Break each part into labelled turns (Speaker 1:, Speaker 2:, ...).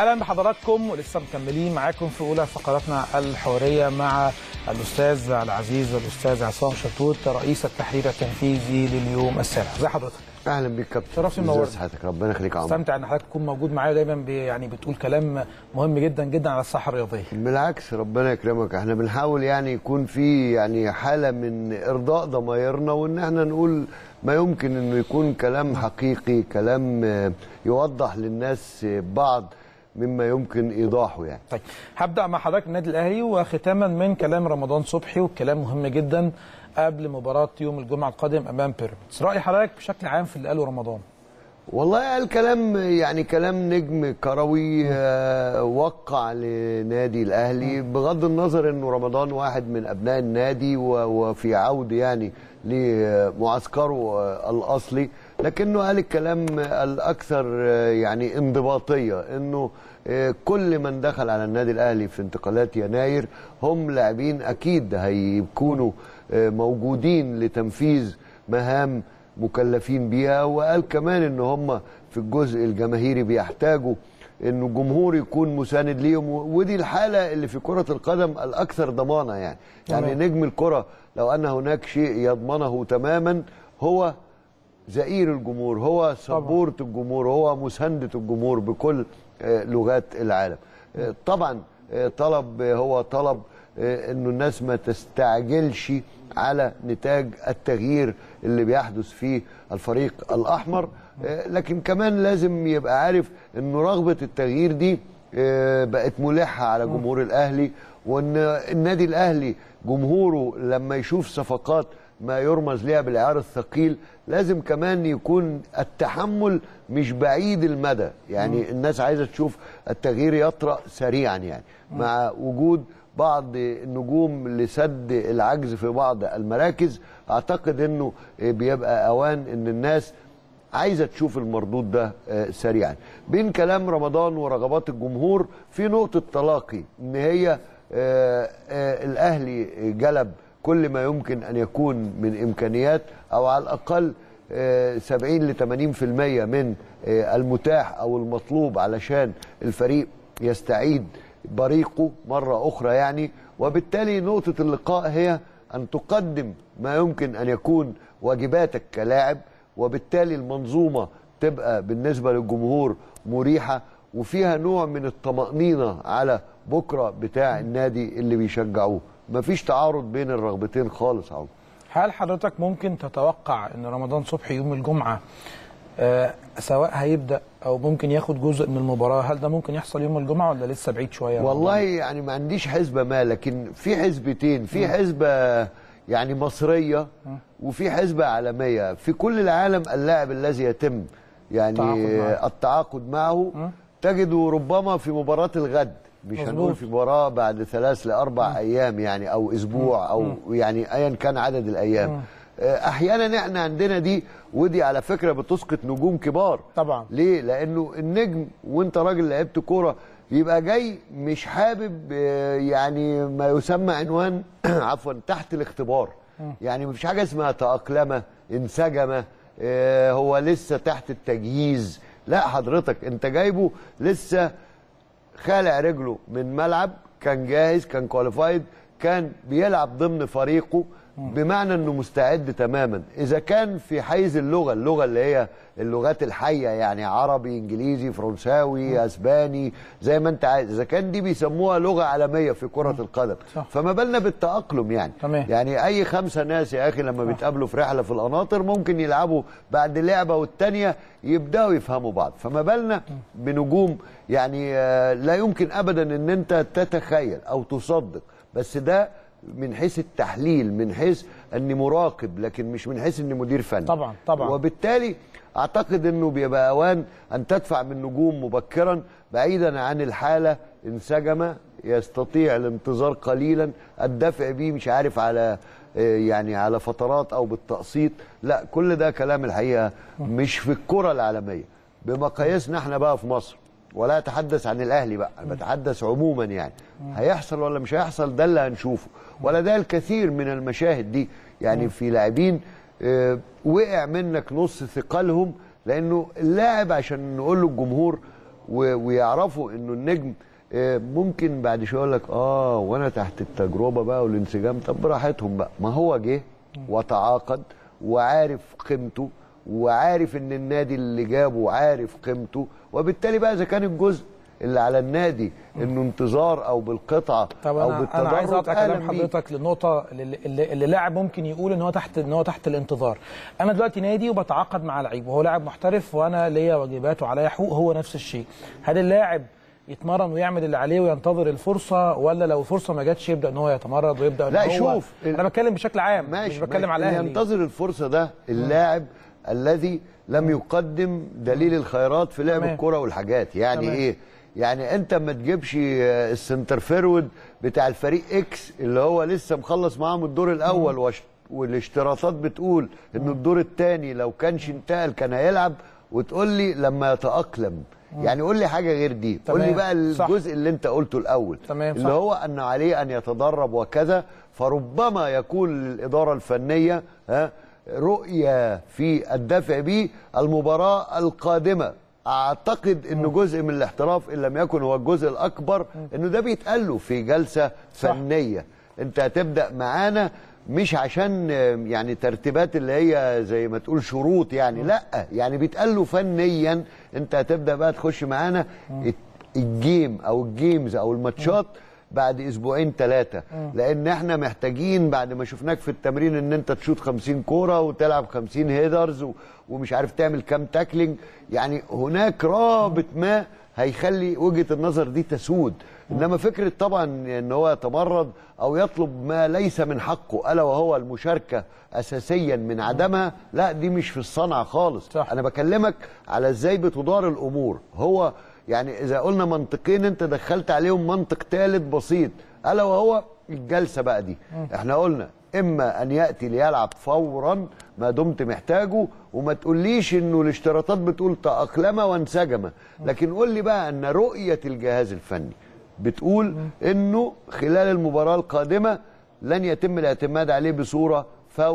Speaker 1: اهلا بحضراتكم ولسه مكملين معاكم في اولى فقراتنا الحواريه مع الاستاذ العزيز الاستاذ عصام شطوط رئيس التحرير التنفيذي لليوم السابع ازي حضرتك
Speaker 2: اهلا بيك كابتن
Speaker 1: شرفتني
Speaker 2: ازي
Speaker 1: منورني.
Speaker 2: صحتك ربنا يخليك يا عمر
Speaker 1: استمتع ان حضرتك تكون موجود معايا دايما ب- يعني بتقول كلام مهم جدا جدا على الصحه الرياضيه
Speaker 2: بالعكس ربنا يكرمك احنا بنحاول يعني يكون في يعني حاله من ارضاء ضمايرنا وان احنا نقول ما يمكن انه يكون كلام حقيقي كلام آه، يوضح للناس آه، بعض مما يمكن ايضاحه يعني
Speaker 1: طيب هبدا مع حضرتك النادي الاهلي وختاما من كلام رمضان صبحي والكلام مهم جدا قبل مباراه يوم الجمعه القادم امام بيراميدز راي حضرتك بشكل عام في اللي قاله رمضان
Speaker 2: والله قال كلام يعني كلام نجم كروي آه، وقع لنادي الاهلي بغض النظر انه رمضان واحد من ابناء النادي و- وفي عود يعني لمعسكره آه، الاصلي لكنه قال الكلام الاكثر آه، يعني انضباطيه انه آه، كل من دخل على النادي الاهلي في انتقالات يناير هم لاعبين اكيد هيكونوا آه، موجودين لتنفيذ مهام مكلفين بيها وقال كمان ان هم في الجزء الجماهيري بيحتاجوا انه الجمهور يكون مساند ليهم و- ودي الحاله اللي في كره القدم الاكثر ضمانه يعني يعني
Speaker 1: تمام.
Speaker 2: نجم الكره لو ان هناك شيء يضمنه تماما هو زئير الجمهور هو سبورت الجمهور هو مساندة الجمهور بكل آه، لغات العالم آه، طبعا آه، طلب آه، هو طلب آه، انه الناس ما تستعجلش على نتاج التغيير اللي بيحدث في الفريق الاحمر آه، لكن كمان لازم يبقى عارف انه رغبة التغيير دي آه، بقت ملحة على جمهور الاهلي وان النادي الاهلي جمهوره لما يشوف صفقات ما يرمز ليها بالعيار الثقيل لازم كمان يكون التحمل مش بعيد المدى يعني الناس عايزه تشوف التغيير يطرأ سريعا يعني مع وجود بعض النجوم لسد العجز في بعض المراكز اعتقد انه بيبقى اوان ان الناس عايزه تشوف المردود ده آه، سريعا بين كلام رمضان ورغبات الجمهور في نقطه تلاقي ان هي آه، آه، الاهلي جلب كل ما يمكن ان يكون من امكانيات او على الاقل آه، 70 ل 80% من آه، المتاح او المطلوب علشان الفريق يستعيد بريقه مره اخرى يعني وبالتالي نقطه اللقاء هي ان تقدم ما يمكن ان يكون واجباتك كلاعب وبالتالي المنظومه تبقى بالنسبه للجمهور مريحه وفيها نوع من الطمأنينة على بكره بتاع النادي اللي بيشجعوه مفيش تعارض بين الرغبتين خالص عمر
Speaker 1: هل حضرتك ممكن تتوقع ان رمضان صبحي يوم الجمعه آه سواء هيبدا او ممكن ياخد جزء من المباراه هل ده ممكن يحصل يوم الجمعه ولا لسه بعيد شويه
Speaker 2: والله يعني ما عنديش حسبة ما لكن في حسبتين في حسبة يعني مصرية وفي حسبة عالمية في كل العالم اللاعب الذي يتم يعني
Speaker 1: التعاقد معه.
Speaker 2: التعاقد معه تجده ربما في مباراة الغد مش
Speaker 1: مظبوط.
Speaker 2: هنقول في مباراة بعد ثلاث لأربع أيام يعني أو أسبوع أو يعني أيا كان عدد الأيام آه، أحيانا إحنا عندنا دي ودي على فكرة بتسقط نجوم كبار
Speaker 1: طبعا
Speaker 2: ليه؟ لأنه النجم وأنت راجل لعبت كورة يبقى جاي مش حابب آه، يعني ما يسمى عنوان عفوا تحت الاختبار يعني مفيش حاجة اسمها تأقلمة انسجمة آه، هو لسه تحت التجهيز لا حضرتك انت جايبه لسه خالع رجله من ملعب كان جاهز كان كواليفايد كان بيلعب ضمن فريقه بمعنى انه مستعد تماما اذا كان في حيز اللغه اللغه اللي هي اللغات الحيه يعني عربي انجليزي فرنساوي اسباني زي ما انت عايز اذا كان دي بيسموها لغه عالميه في كره القدم
Speaker 1: صح.
Speaker 2: فما بالنا بالتاقلم يعني
Speaker 1: تمام.
Speaker 2: يعني اي خمسه ناس يا اخي لما بيتقابلوا في رحله في القناطر ممكن يلعبوا بعد لعبه والتانيه يبداوا يفهموا بعض فما بالنا بنجوم يعني آه، لا يمكن ابدا ان انت تتخيل او تصدق بس ده من حيث التحليل من حيث اني مراقب لكن مش من حيث اني مدير فني
Speaker 1: طبعا، طبعا.
Speaker 2: وبالتالي اعتقد انه بيبقى اوان ان تدفع من نجوم مبكرا بعيدا عن الحاله انسجم يستطيع الانتظار قليلا الدفع بيه مش عارف على آه، يعني على فترات او بالتقسيط لا كل ده كلام الحقيقه مش في الكره العالميه بمقاييسنا احنا بقى في مصر ولا اتحدث عن الاهلي بقى انا بتحدث عموما يعني هيحصل ولا مش هيحصل ده اللي هنشوفه ولا ده الكثير من المشاهد دي يعني في لاعبين آه، وقع منك نص ثقلهم لانه اللاعب عشان نقول له الجمهور و- ويعرفوا انه النجم آه، ممكن بعد شويه يقول لك اه وانا تحت التجربه بقى والانسجام طب براحتهم بقى ما هو جه وتعاقد وعارف قيمته وعارف ان النادي اللي جابه عارف قيمته وبالتالي بقى اذا كان الجزء اللي على النادي انه انتظار او بالقطعه
Speaker 1: طب
Speaker 2: او
Speaker 1: انا
Speaker 2: بالتدرج
Speaker 1: انا عايز اقطع
Speaker 2: أهلاً
Speaker 1: كلام
Speaker 2: بيه.
Speaker 1: حضرتك للنقطه اللي, اللي, اللي لاعب ممكن يقول ان هو تحت ان هو تحت الانتظار انا دلوقتي نادي وبتعاقد مع لعيب وهو لاعب محترف وانا ليا واجبات وعليا حقوق هو نفس الشيء هل اللاعب يتمرن ويعمل اللي عليه وينتظر الفرصه ولا لو الفرصه ما جاتش يبدا ان هو يتمرد ويبدا ان
Speaker 2: لا،
Speaker 1: هو
Speaker 2: شوف،
Speaker 1: انا بتكلم بشكل عام
Speaker 2: ماشي
Speaker 1: مش بتكلم على
Speaker 2: اللي
Speaker 1: الاهلي
Speaker 2: ينتظر الفرصه ده اللاعب الذي لم يقدم دليل الخيرات في لعب
Speaker 1: تمام.
Speaker 2: الكره والحاجات يعني
Speaker 1: تمام.
Speaker 2: ايه يعني انت ما تجيبش آه، السنتر فيرود بتاع الفريق اكس اللي هو لسه مخلص معاهم الدور الاول وش- والاشتراطات بتقول ان الدور الثاني لو كانش انتقل كان هيلعب وتقول لي لما يتاقلم يعني قول لي حاجه غير دي قول لي
Speaker 1: تمام.
Speaker 2: بقى
Speaker 1: صح.
Speaker 2: الجزء اللي انت قلته الاول
Speaker 1: تمام،
Speaker 2: اللي
Speaker 1: صح.
Speaker 2: هو ان عليه ان يتدرب وكذا فربما يكون للاداره الفنيه ها رؤيه في الدفع به المباراه القادمه اعتقد انه جزء من الاحتراف ان لم يكن هو الجزء الاكبر انه ده بيتقال له في جلسه
Speaker 1: صح.
Speaker 2: فنيه انت هتبدا معانا مش عشان آه، يعني ترتيبات اللي هي زي ما تقول شروط يعني لا يعني بيتقال له فنيا انت هتبدا بقى تخش معانا الجيم او الجيمز او الماتشات بعد اسبوعين ثلاثه لان احنا محتاجين بعد ما شفناك في التمرين ان انت تشوط 50 كوره وتلعب 50 هيدرز و- ومش عارف تعمل كام تاكلينج يعني هناك رابط ما هيخلي وجهه النظر دي تسود انما فكره طبعا ان هو يتمرد او يطلب ما ليس من حقه الا وهو المشاركه اساسيا من عدمها لا دي مش في الصنعه خالص
Speaker 1: صح.
Speaker 2: انا بكلمك على ازاي بتدار الامور هو يعني اذا قلنا منطقين انت دخلت عليهم منطق ثالث بسيط الا وهو الجلسه بقى دي احنا قلنا اما ان ياتي ليلعب فورا ما دمت محتاجه وما تقوليش انه الاشتراطات بتقول تاقلم وانسجم لكن قول لي بقى ان رؤيه الجهاز الفني بتقول انه خلال المباراه القادمه لن يتم الاعتماد عليه بصوره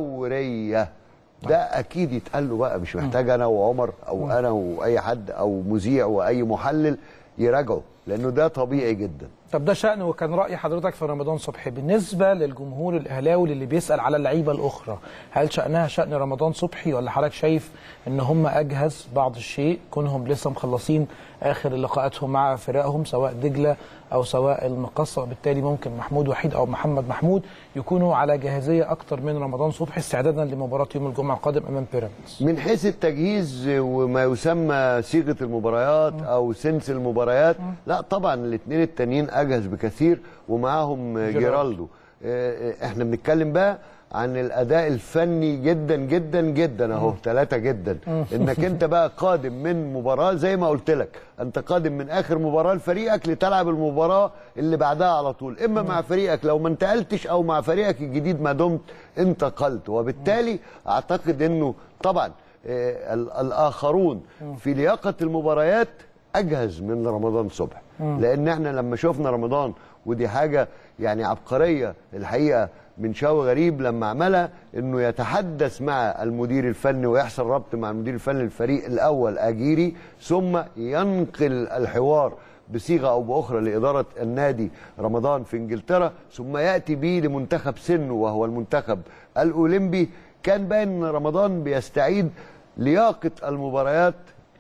Speaker 2: فوريه ده اكيد يتقال له بقى مش محتاج انا وعمر او انا واي حد او مذيع واي محلل يراجعه لانه ده طبيعي جدا
Speaker 1: طب ده شأن وكان رأي حضرتك في رمضان صبحي بالنسبة للجمهور الأهلاوي اللي بيسأل على اللعيبة الأخرى هل شأنها شأن رمضان صبحي ولا حضرتك شايف إن هم أجهز بعض الشيء كونهم لسه مخلصين آخر لقاءاتهم مع فرقهم سواء دجلة أو سواء المقصة وبالتالي ممكن محمود وحيد أو محمد محمود يكونوا على جاهزية أكتر من رمضان صبحي استعدادا لمباراة يوم الجمعة القادم أمام بيراميدز
Speaker 2: من حيث التجهيز وما يسمى صيغه المباريات او سنس المباريات لا طبعا الاثنين التانيين اجهز بكثير ومعاهم
Speaker 1: جيرالدو.
Speaker 2: جيرالدو آه، آه، احنا بنتكلم بقى عن الاداء الفني جدا جدا جدا اهو ثلاثه جدا انك انت بقى قادم من مباراه زي ما قلت لك انت قادم من اخر مباراه لفريقك لتلعب المباراه اللي بعدها على طول اما مع فريقك لو ما انتقلتش او مع فريقك الجديد ما دمت انتقلت وبالتالي اعتقد انه طبعا آه، ال- الاخرون في لياقه المباريات اجهز من رمضان صبحي لان احنا لما شفنا رمضان ودي حاجه يعني عبقريه الحقيقه من شاوي غريب لما عملها انه يتحدث مع المدير الفني ويحصل ربط مع المدير الفني للفريق الاول اجيري ثم ينقل الحوار بصيغه او باخرى لاداره النادي رمضان في انجلترا ثم ياتي به لمنتخب سنه وهو المنتخب الاولمبي كان باين ان رمضان بيستعيد لياقه المباريات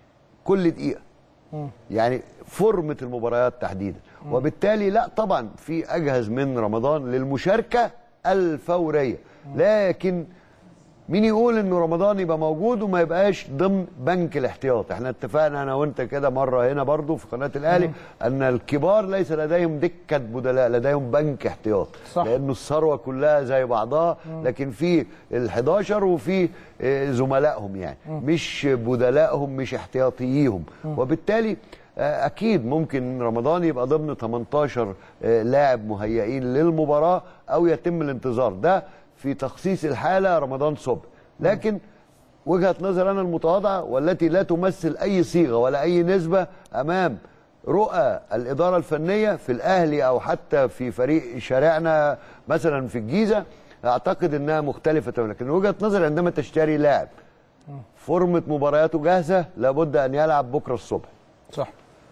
Speaker 2: كل دقيقه يعني فورمة المباريات تحديدا وبالتالي لا طبعا في أجهز من رمضان للمشاركة الفورية لكن مين يقول انه رمضان يبقى موجود وما يبقاش ضمن بنك الاحتياط احنا اتفقنا انا وانت كده مره هنا برضو في قناه الاهلي ان الكبار ليس لديهم دكه بدلاء لديهم بنك احتياط
Speaker 1: صح.
Speaker 2: لانه الثروه كلها زي بعضها لكن في ال11 وفي آه، زملائهم يعني مش بدلائهم مش احتياطيهم وبالتالي آه، اكيد ممكن رمضان يبقى ضمن 18 آه، لاعب مهيئين للمباراه او يتم الانتظار ده في تخصيص الحاله رمضان صبحي لكن وجهه نظر انا المتواضعه والتي لا تمثل اي صيغه ولا اي نسبه امام رؤى الاداره الفنيه في الاهلي او حتى في فريق شارعنا مثلا في الجيزه اعتقد انها مختلفه تماما لكن وجهه نظري عندما تشتري لاعب فورمه مبارياته جاهزه لابد ان يلعب بكره الصبح
Speaker 1: صح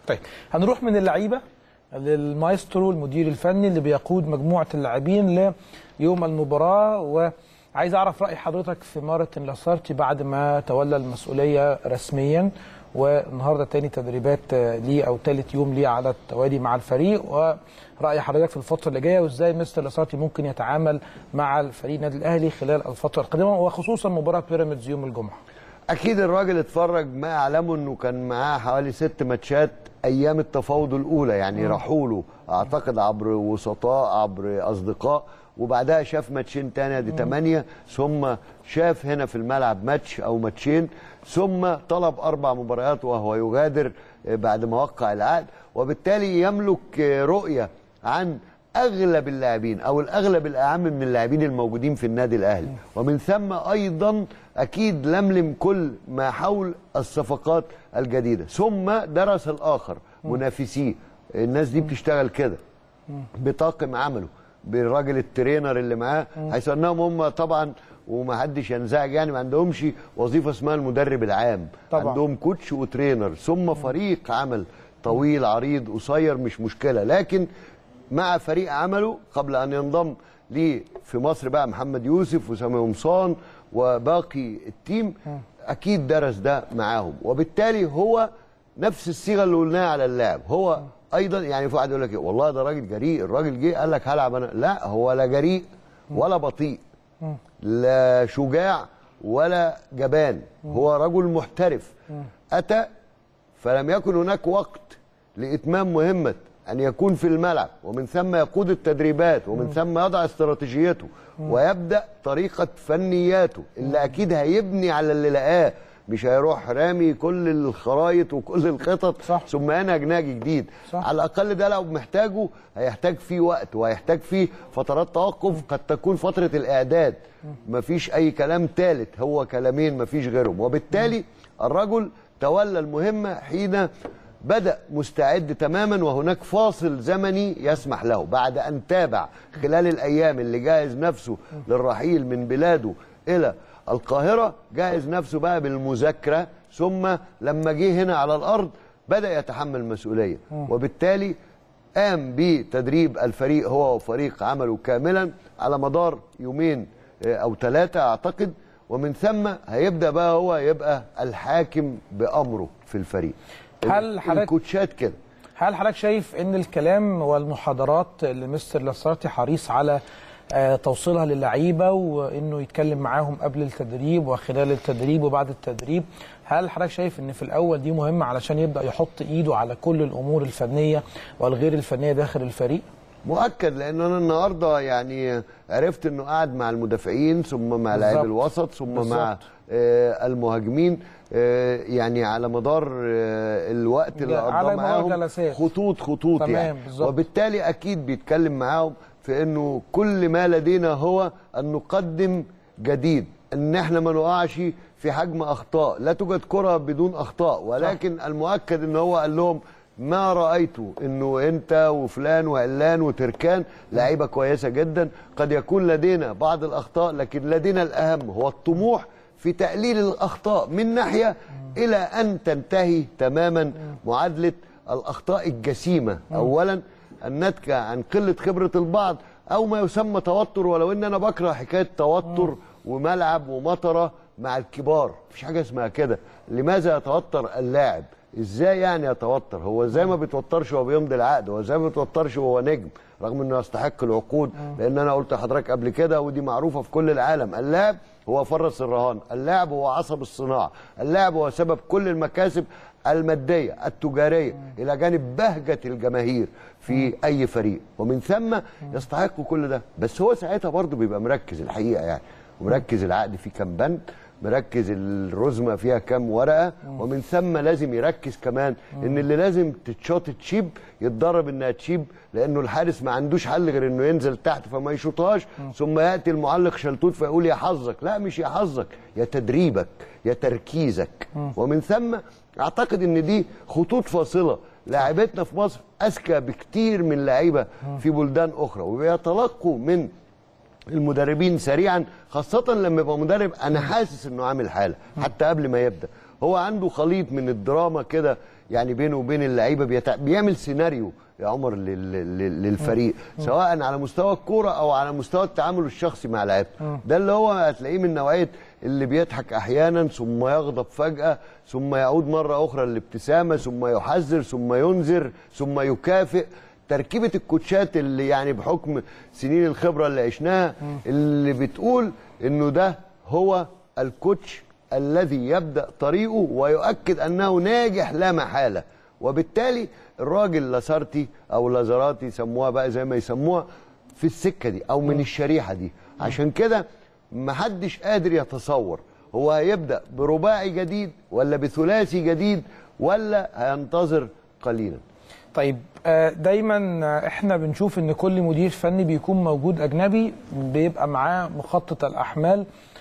Speaker 1: طيب هنروح من اللعيبه للمايسترو المدير الفني اللي بيقود مجموعه اللاعبين ليوم المباراه وعايز اعرف راي حضرتك في مارتن لاسارتي بعد ما تولى المسؤوليه رسميا والنهارده تاني تدريبات ليه او ثالث يوم ليه على التوالي مع الفريق وراي حضرتك في الفتره اللي جايه وازاي مستر لاسارتي ممكن يتعامل مع الفريق النادي الاهلي خلال الفتره القادمه وخصوصا مباراه بيراميدز يوم الجمعه.
Speaker 2: اكيد الراجل اتفرج ما اعلمه انه كان معاه حوالي ست ماتشات ايام التفاوض الاولى يعني راحوا له اعتقد عبر وسطاء عبر اصدقاء وبعدها شاف ماتشين تاني دي ثمانية ثم شاف هنا في الملعب ماتش او ماتشين ثم طلب اربع مباريات وهو يغادر بعد ما وقع العقد وبالتالي يملك رؤيه عن اغلب اللاعبين او الاغلب الاعم من اللاعبين الموجودين في النادي الاهلي ومن ثم ايضا اكيد لملم كل ما حول الصفقات الجديده ثم درس الاخر منافسيه الناس دي بتشتغل كده بطاقم عمله بالراجل الترينر اللي معاه حيث انهم هم طبعا ومحدش ينزعج يعني ما عندهمش وظيفه اسمها المدرب العام
Speaker 1: طبعا.
Speaker 2: عندهم كوتش وترينر ثم فريق عمل طويل عريض قصير مش مشكله لكن مع فريق عمله قبل ان ينضم ليه في مصر بقى محمد يوسف وسامي قمصان وباقي التيم اكيد درس ده معاهم وبالتالي هو نفس الصيغه اللي قلناها على اللاعب هو ايضا يعني في واحد يقول لك إيه، والله ده راجل جريء الراجل جه قال لك هلعب انا لا هو لا جريء ولا بطيء لا شجاع ولا جبان هو رجل محترف اتى فلم يكن هناك وقت لاتمام مهمه ان يكون في الملعب ومن ثم يقود التدريبات ومن ثم يضع استراتيجيته ويبدا طريقه فنياته اللي اكيد هيبني على اللي لقاه مش هيروح رامي كل الخرايط وكل الخطط
Speaker 1: صح.
Speaker 2: ثم ينهج نهج جديد
Speaker 1: صح.
Speaker 2: على الاقل ده لو محتاجه هيحتاج فيه وقت وهيحتاج فيه فترات توقف قد تكون فتره الاعداد مفيش اي كلام ثالث هو كلامين مفيش غيرهم وبالتالي الرجل تولى المهمه حين بدأ مستعد تماما وهناك فاصل زمني يسمح له بعد أن تابع خلال الأيام اللي جاهز نفسه للرحيل من بلاده إلى القاهرة جاهز نفسه بقى بالمذاكرة ثم لما جه هنا على الأرض بدأ يتحمل مسؤولية وبالتالي قام بتدريب الفريق هو وفريق عمله كاملا على مدار يومين آه، أو ثلاثة أعتقد ومن ثم هيبدأ بقى هو يبقى الحاكم بأمره في الفريق
Speaker 1: هل حضرتك-
Speaker 2: الكوتشات كده
Speaker 1: هل حضرتك شايف ان الكلام والمحاضرات اللي مستر لاسارتي حريص على آه، توصيلها للعيبه وانه يتكلم معاهم قبل التدريب وخلال التدريب وبعد التدريب هل حضرتك شايف ان في الاول دي مهمه علشان يبدا يحط ايده على كل الامور الفنيه والغير الفنيه داخل الفريق
Speaker 2: مؤكد لان انا النهارده يعني عرفت انه قاعد مع المدافعين ثم مع لاعبي
Speaker 1: بالظبط.
Speaker 2: الوسط ثم
Speaker 1: بالظبط.
Speaker 2: مع آه، المهاجمين آه، يعني على مدار آه، الوقت اللي
Speaker 1: على
Speaker 2: قضاه
Speaker 1: مدار
Speaker 2: معاهم
Speaker 1: جلسات.
Speaker 2: خطوط خطوط
Speaker 1: تمام،
Speaker 2: يعني
Speaker 1: بالظبط.
Speaker 2: وبالتالي اكيد بيتكلم معاهم في انه كل ما لدينا هو ان نقدم جديد ان احنا ما نقعش في حجم اخطاء لا توجد كره بدون اخطاء ولكن المؤكد ان هو قال لهم ما رايته انه انت وفلان وعلان وتركان لعيبه كويسه جدا قد يكون لدينا بعض الاخطاء لكن لدينا الاهم هو الطموح في تقليل الاخطاء من ناحيه الى ان تنتهي تماما معادله الاخطاء الجسيمه اولا الناتجه عن قله خبره البعض او ما يسمى توتر ولو ان انا بكره حكايه توتر وملعب ومطره مع الكبار مفيش حاجه اسمها كده لماذا يتوتر اللاعب ازاي يعني يتوتر هو ازاي ما بيتوترش وهو بيمضي العقد هو ازاي ما بيتوترش وهو نجم رغم انه يستحق العقود لان انا قلت لحضرتك قبل كده ودي معروفه في كل العالم اللاعب هو فرس الرهان اللاعب هو عصب الصناعه اللاعب هو سبب كل المكاسب الماديه التجاريه الى جانب بهجه الجماهير في اي فريق ومن ثم يستحق كل ده بس هو ساعتها برضه بيبقى مركز الحقيقه يعني ومركز العقد فيه كام بند مركز الرزمه فيها كام ورقه ومن ثم لازم يركز كمان ان اللي لازم تتشاط تشيب يتدرب انها تشيب لانه الحارس ما عندوش حل غير انه ينزل تحت فما يشوطهاش ثم ياتي المعلق شلتوت فيقول يا حظك لا مش يا حظك يا تدريبك يا تركيزك ومن ثم اعتقد ان دي خطوط فاصله لاعبتنا في مصر اذكى بكتير من لعيبه في بلدان اخرى وبيتلقوا من المدربين سريعا خاصة لما يبقى مدرب أنا حاسس إنه عامل حالة حتى قبل ما يبدأ هو عنده خليط من الدراما كده يعني بينه وبين اللعيبه بيتع... بيعمل سيناريو يا عمر لل... لل... للفريق سواء على مستوى الكوره او على مستوى التعامل الشخصي مع لعيبته ده اللي هو هتلاقيه من نوعيه اللي بيضحك احيانا ثم يغضب فجاه ثم يعود مره اخرى للابتسامه ثم يحذر ثم ينذر ثم يكافئ تركيبه الكوتشات اللي يعني بحكم سنين الخبره اللي عشناها اللي بتقول انه ده هو الكوتش الذي يبدا طريقه ويؤكد انه ناجح لا محاله وبالتالي الراجل لاسارتي او لازاراتي سموها بقى زي ما يسموها في السكه دي او من الشريحه دي عشان كده محدش قادر يتصور هو هيبدا برباعي جديد ولا بثلاثي جديد ولا هينتظر قليلا
Speaker 1: طيب آه، دايما آه، احنا بنشوف ان كل مدير فني بيكون موجود اجنبي بيبقى معاه مخطط الاحمال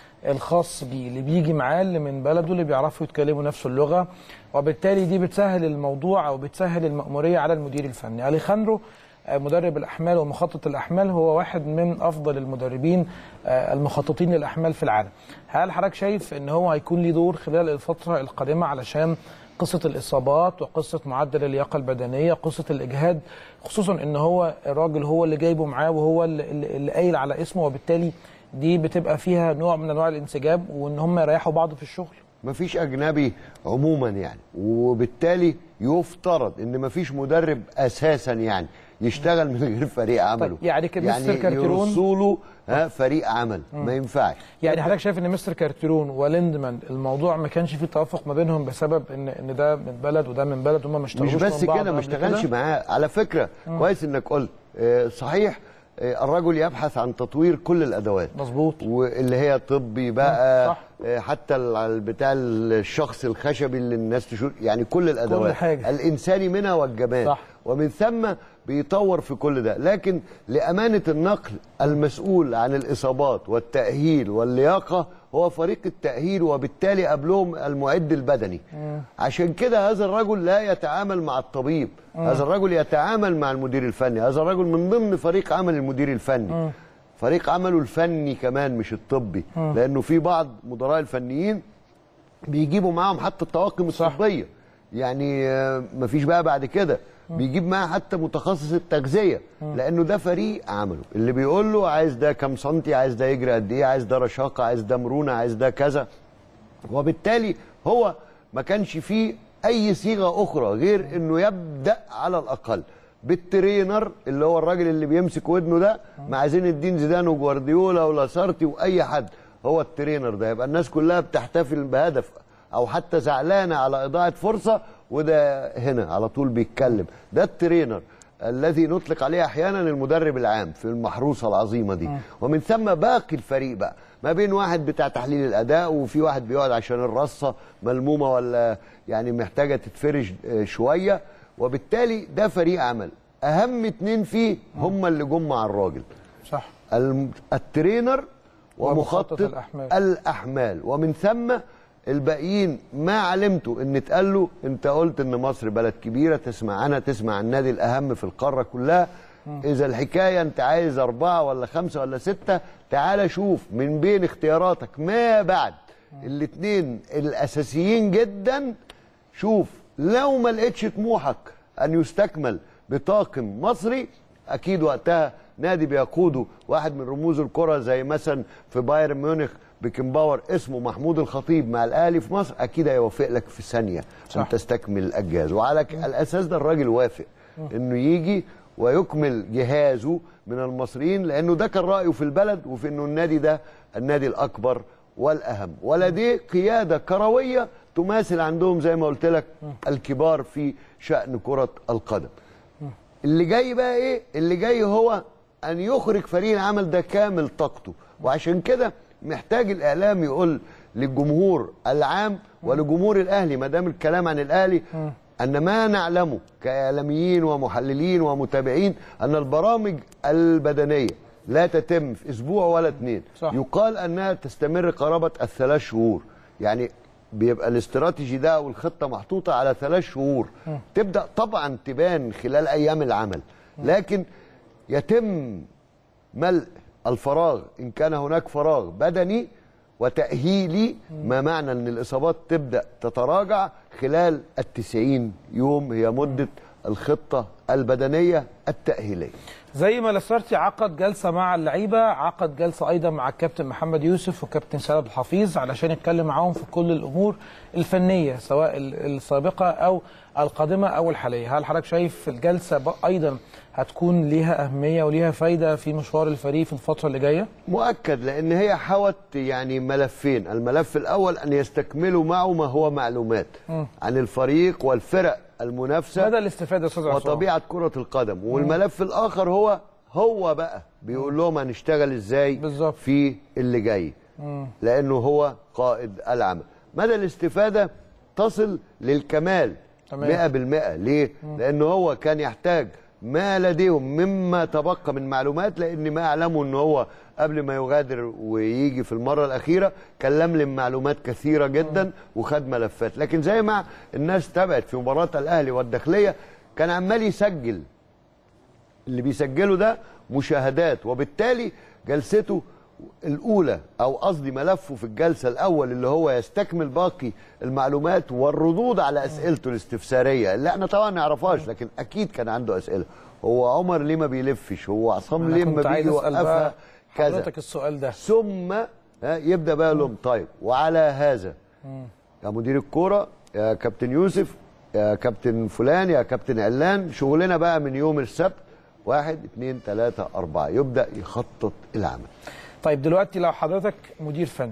Speaker 1: الخاص بيه اللي بيجي معاه اللي من بلده اللي بيعرفوا يتكلموا نفس اللغه وبالتالي دي بتسهل الموضوع او بتسهل المأموريه على المدير الفني اليخاندرو آه، مدرب الاحمال ومخطط الاحمال هو واحد من افضل المدربين آه، المخططين للاحمال في العالم هل حضرتك شايف ان هو هيكون ليه دور خلال الفتره القادمه علشان قصه الاصابات وقصه معدل اللياقه البدنيه قصه الاجهاد خصوصا ان هو الراجل هو اللي جايبه معاه وهو اللي, اللي اللي قايل على اسمه وبالتالي دي بتبقى فيها نوع من انواع الانسجام وان هم يريحوا بعض في الشغل
Speaker 2: مفيش اجنبي عموما يعني وبالتالي يفترض ان مفيش مدرب اساسا يعني يشتغل من غير فريق عمله
Speaker 1: يعني كان مستر
Speaker 2: يعني
Speaker 1: كارتيرون-
Speaker 2: يرصوا له ها فريق عمل ما ينفعش
Speaker 1: يعني حضرتك شايف ان مستر كارتيرون وليندمان الموضوع ما كانش فيه توافق ما بينهم بسبب ان ان ده من بلد وده من بلد هم ما
Speaker 2: مش
Speaker 1: اشتغلوش
Speaker 2: بس
Speaker 1: من بعض
Speaker 2: كده ما
Speaker 1: قبل
Speaker 2: اشتغلش
Speaker 1: كده؟
Speaker 2: معاه على فكره كويس انك قلت آه، صحيح آه، الرجل يبحث عن تطوير كل الادوات
Speaker 1: مظبوط
Speaker 2: واللي هي طبي بقى
Speaker 1: صح.
Speaker 2: آه، حتى ال- ال- بتاع الشخص الخشبي اللي الناس تشوف يعني كل الادوات
Speaker 1: حاجة.
Speaker 2: الانساني منها والجمال
Speaker 1: صح.
Speaker 2: ومن ثم بيطور في كل ده لكن لامانه النقل المسؤول عن الاصابات والتاهيل واللياقه هو فريق التاهيل وبالتالي قبلهم المعد البدني عشان كده هذا الرجل لا يتعامل مع الطبيب هذا الرجل يتعامل مع المدير الفني هذا الرجل من ضمن فريق عمل المدير الفني فريق عمله الفني كمان مش الطبي لانه في بعض مدراء الفنيين بيجيبوا معاهم حتى الطواقم
Speaker 1: صح.
Speaker 2: الطبيه يعني آه، مفيش بقى بعد كده بيجيب معاه حتى متخصص التغذيه لانه ده فريق عمله اللي بيقول له عايز ده كام سنتي عايز ده يجري قد ايه عايز ده رشاقه عايز ده مرونه عايز ده كذا وبالتالي هو ما كانش فيه اي صيغه اخرى غير انه يبدا على الاقل بالترينر اللي هو الراجل اللي بيمسك ودنه ده مع زين الدين زيدان وجوارديولا ولاسارتي واي حد هو الترينر ده يبقى الناس كلها بتحتفل بهدف او حتى زعلانه على اضاعه فرصه وده هنا على طول بيتكلم ده الترينر الذي نطلق عليه احيانا المدرب العام في المحروسه العظيمه دي ومن ثم باقي الفريق بقى ما بين واحد بتاع تحليل الاداء وفي واحد بيقعد عشان الرصه ملمومه ولا يعني محتاجه تتفرش آه، شويه وبالتالي ده فريق عمل اهم اتنين فيه هم اللي جم مع الراجل
Speaker 1: صح
Speaker 2: الم- الترينر
Speaker 1: ومخطط
Speaker 2: ومخطط
Speaker 1: الأحمال.
Speaker 2: الأحمال ومن ثم الباقيين ما علمته ان اتقال له انت قلت ان مصر بلد كبيره تسمع عنها تسمع عن النادي الاهم في القاره كلها اذا الحكايه انت عايز اربعه ولا خمسه ولا سته تعال شوف من بين اختياراتك ما بعد الاثنين الاساسيين جدا شوف لو ما لقيتش طموحك ان يستكمل بطاقم مصري اكيد وقتها نادي بيقوده واحد من رموز الكره زي مثلا في بايرن ميونخ بيكنباور اسمه محمود الخطيب مع الاهلي في مصر اكيد هيوافق لك في ثانيه
Speaker 1: صح.
Speaker 2: ان تستكمل الجهاز وعلى ك- الاساس ده الراجل وافق انه يجي ويكمل جهازه من المصريين لانه ده كان رايه في البلد وفي انه النادي ده النادي الاكبر والاهم ولديه قياده كرويه تماثل عندهم زي ما قلت لك الكبار في شان كره القدم اللي جاي بقى ايه اللي جاي هو ان يخرج فريق العمل ده كامل طاقته وعشان كده محتاج الاعلام يقول للجمهور العام ولجمهور الاهلي ما دام الكلام عن الاهلي ان ما نعلمه كاعلاميين ومحللين ومتابعين ان البرامج البدنيه لا تتم في اسبوع ولا اتنين
Speaker 1: صح.
Speaker 2: يقال انها تستمر قرابه الثلاث شهور يعني بيبقى الاستراتيجي ده او الخطه محطوطه على ثلاث شهور تبدا طبعا تبان خلال ايام العمل لكن يتم ملء الفراغ ان كان هناك فراغ بدني وتأهيلي ما معنى أن الإصابات تبدأ تتراجع خلال التسعين يوم هي مدة الخطة البدنية التأهيلية
Speaker 1: زي ما لاسارتي عقد جلسه مع اللعيبه عقد جلسه ايضا مع الكابتن محمد يوسف وكابتن سند الحفيظ علشان يتكلم معاهم في كل الامور الفنيه سواء ال- السابقه او القادمه او الحاليه هل حضرتك شايف الجلسه ب- ايضا هتكون ليها اهميه وليها فايده في مشوار الفريق في الفتره اللي جايه
Speaker 2: مؤكد لان هي حوت يعني ملفين الملف الاول ان يستكملوا معه ما هو معلومات عن الفريق والفرق المنافسه
Speaker 1: مدى الاستفاده يا استاذ عصام
Speaker 2: وطبيعه كره القدم والملف الاخر هو هو بقى بيقول لهم هنشتغل ازاي
Speaker 1: بالظبط.
Speaker 2: في اللي جاي لانه هو قائد العمل مدى الاستفاده تصل للكمال
Speaker 1: تمام.
Speaker 2: مئة بالمئة ليه؟ لأنه هو كان يحتاج ما لديهم مما تبقى من معلومات لأن ما أعلمه أنه هو قبل ما يغادر ويجي في المرة الأخيرة كان لملم معلومات كثيرة جدا وخد ملفات لكن زي ما الناس تابعت في مباراة الأهلي والداخلية كان عمال يسجل اللي بيسجله ده مشاهدات وبالتالي جلسته الاولى او قصدي ملفه في الجلسه الاول اللي هو يستكمل باقي المعلومات والردود على اسئلته الاستفساريه اللي احنا طبعا ما نعرفهاش لكن اكيد كان عنده اسئله هو عمر ليه ما بيلفش هو عصام ليه
Speaker 1: انا
Speaker 2: ما
Speaker 1: كنت عايز
Speaker 2: بيجي
Speaker 1: اسال
Speaker 2: يوقفها
Speaker 1: بقى
Speaker 2: كذا
Speaker 1: حضرتك السؤال ده
Speaker 2: ثم ها، يبدا بقى لهم طيب وعلى هذا يا مدير الكوره يا كابتن يوسف يا كابتن فلان يا كابتن علان شغلنا بقى من يوم السبت واحد اتنين تلاته اربعه يبدا يخطط العمل
Speaker 1: طيب دلوقتي لو حضرتك مدير فني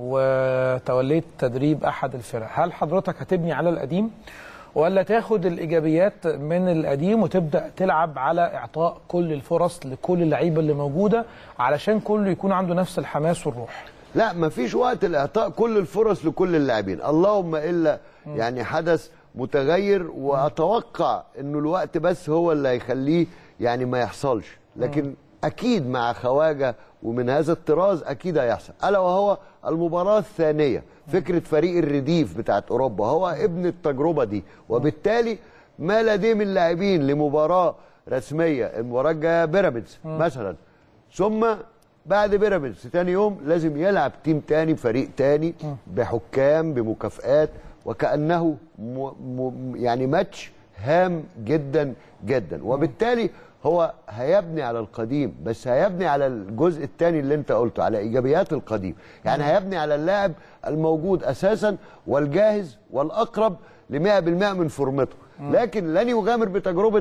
Speaker 1: وتوليت تدريب احد الفرق هل حضرتك هتبني على القديم ولا تاخد الايجابيات من القديم وتبدا تلعب على اعطاء كل الفرص لكل اللعيبه اللي موجوده علشان كله يكون عنده نفس الحماس والروح
Speaker 2: لا مفيش وقت لاعطاء كل الفرص لكل اللاعبين اللهم الا يعني حدث متغير واتوقع انه الوقت بس هو اللي هيخليه يعني ما يحصلش لكن اكيد مع خواجه ومن هذا الطراز اكيد هيحصل الا وهو المباراه الثانيه فكره فريق الرديف بتاعت اوروبا هو ابن التجربه دي وبالتالي ما لديه من لاعبين لمباراه رسميه المباراه الجايه بيراميدز مثلا ثم بعد بيراميدز تاني يوم لازم يلعب تيم تاني فريق تاني بحكام بمكافآت وكأنه م م يعني ماتش هام جدا جدا وبالتالي هو هيبني على القديم بس هيبني على الجزء الثاني اللي انت قلته على ايجابيات القديم يعني هيبني على اللاعب الموجود اساسا والجاهز والاقرب ل 100% من فورمته لكن لن يغامر بتجربه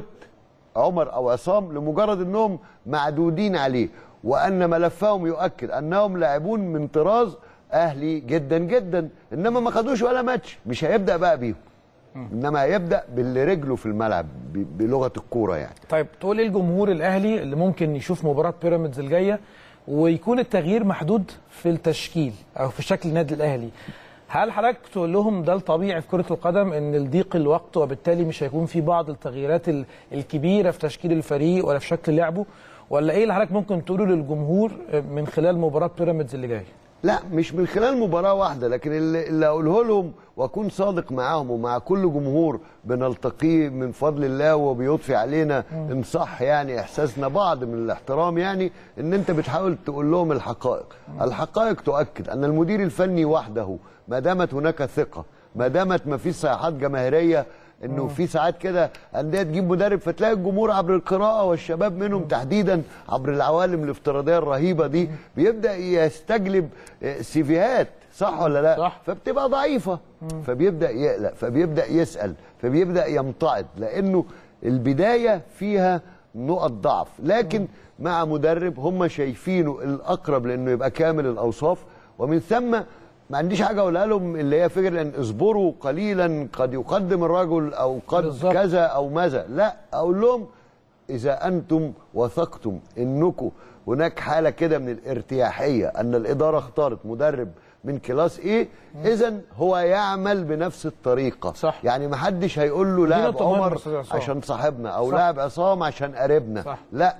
Speaker 2: عمر او عصام لمجرد انهم معدودين عليه وان ملفهم يؤكد انهم لاعبون من طراز اهلي جدا جدا انما ما خدوش ولا ماتش مش هيبدا بقى بيهم انما هيبدا باللي رجله في الملعب ب- بلغه الكوره يعني
Speaker 1: طيب تقول ايه الجمهور الاهلي اللي ممكن يشوف مباراه بيراميدز الجايه ويكون التغيير محدود في التشكيل او في شكل النادي الاهلي هل حضرتك تقول لهم ده الطبيعي في كره القدم ان الضيق الوقت وبالتالي مش هيكون في بعض التغييرات ال- الكبيره في تشكيل الفريق ولا في شكل لعبه ولا ايه اللي حضرتك ممكن تقوله للجمهور من خلال مباراه بيراميدز اللي جايه
Speaker 2: لا مش من خلال مباراة واحدة لكن اللي, اللي أقوله لهم وأكون صادق معاهم ومع كل جمهور بنلتقيه من فضل الله وبيضفي علينا إن صح يعني إحساسنا بعض من الاحترام يعني إن أنت بتحاول تقول لهم الحقائق الحقائق تؤكد أن المدير الفني وحده ما دامت هناك ثقة ما دامت ما فيش صيحات جماهيرية انه في ساعات كده انديه تجيب مدرب فتلاقي الجمهور عبر القراءه والشباب منهم تحديدا عبر العوالم الافتراضيه الرهيبه دي بيبدا يستجلب آه، سيفيهات صح ولا لا
Speaker 1: صح.
Speaker 2: فبتبقى ضعيفه فبيبدا يقلق فبيبدا يسال فبيبدا يمتعض لانه البدايه فيها نقط ضعف لكن مع مدرب هم شايفينه الاقرب لانه يبقى كامل الاوصاف ومن ثم ما عنديش حاجه اقولها لهم اللي هي فكره ان اصبروا قليلا قد يقدم الرجل او قد
Speaker 1: بالظبط.
Speaker 2: كذا او ماذا لا اقول لهم اذا انتم وثقتم انكم هناك حاله كده من الارتياحيه ان الاداره اختارت مدرب من كلاس ايه اذا هو يعمل بنفس الطريقه
Speaker 1: صح.
Speaker 2: يعني ما حدش هيقول له لاعب
Speaker 1: نقطة مهمة
Speaker 2: عمر
Speaker 1: يا أستاذ عصام.
Speaker 2: عشان صاحبنا او
Speaker 1: صح.
Speaker 2: لاعب عصام عشان قريبنا
Speaker 1: صح.
Speaker 2: لا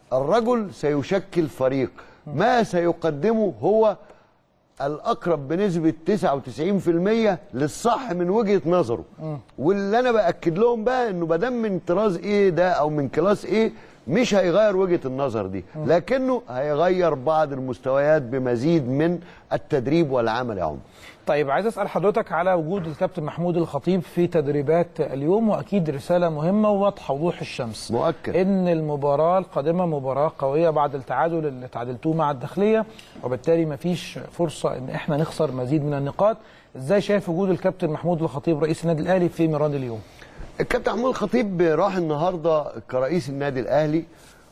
Speaker 2: الرجل سيشكل فريق ما سيقدمه هو الاقرب بنسبه 99% للصح من وجهه نظره واللي انا باكد لهم بقى انه ما دام من طراز ايه ده او من كلاس ايه مش هيغير وجهه النظر دي لكنه هيغير بعض المستويات بمزيد من التدريب والعمل يا عمر
Speaker 1: طيب عايز اسال حضرتك على وجود الكابتن محمود الخطيب في تدريبات اليوم واكيد رساله مهمه وواضحه وضوح الشمس
Speaker 2: مؤكد.
Speaker 1: ان المباراه القادمه مباراه قويه بعد التعادل اللي تعادلتوه مع الداخليه وبالتالي مفيش فرصه ان احنا نخسر مزيد من النقاط ازاي شايف وجود الكابتن محمود الخطيب رئيس النادي الاهلي في ميران اليوم
Speaker 2: الكابتن محمود الخطيب راح النهارده كرئيس النادي الاهلي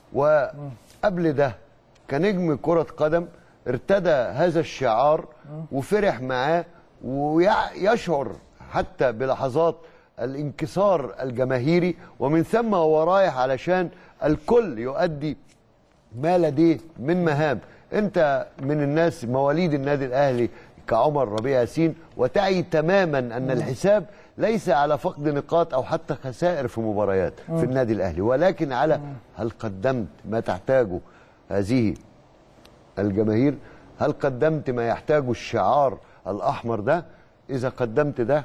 Speaker 2: وقبل ده كنجم كره قدم ارتدى هذا الشعار وفرح معاه ويشعر حتى بلحظات الانكسار الجماهيري ومن ثم هو رايح علشان الكل يؤدي ما لديه من مهام انت من الناس مواليد النادي الاهلي كعمر ربيع ياسين وتعي تماما ان الحساب ليس على فقد نقاط او حتى خسائر في مباريات في النادي الاهلي ولكن على هل قدمت ما تحتاجه هذه الجماهير هل قدمت ما يحتاجه الشعار الاحمر ده اذا قدمت ده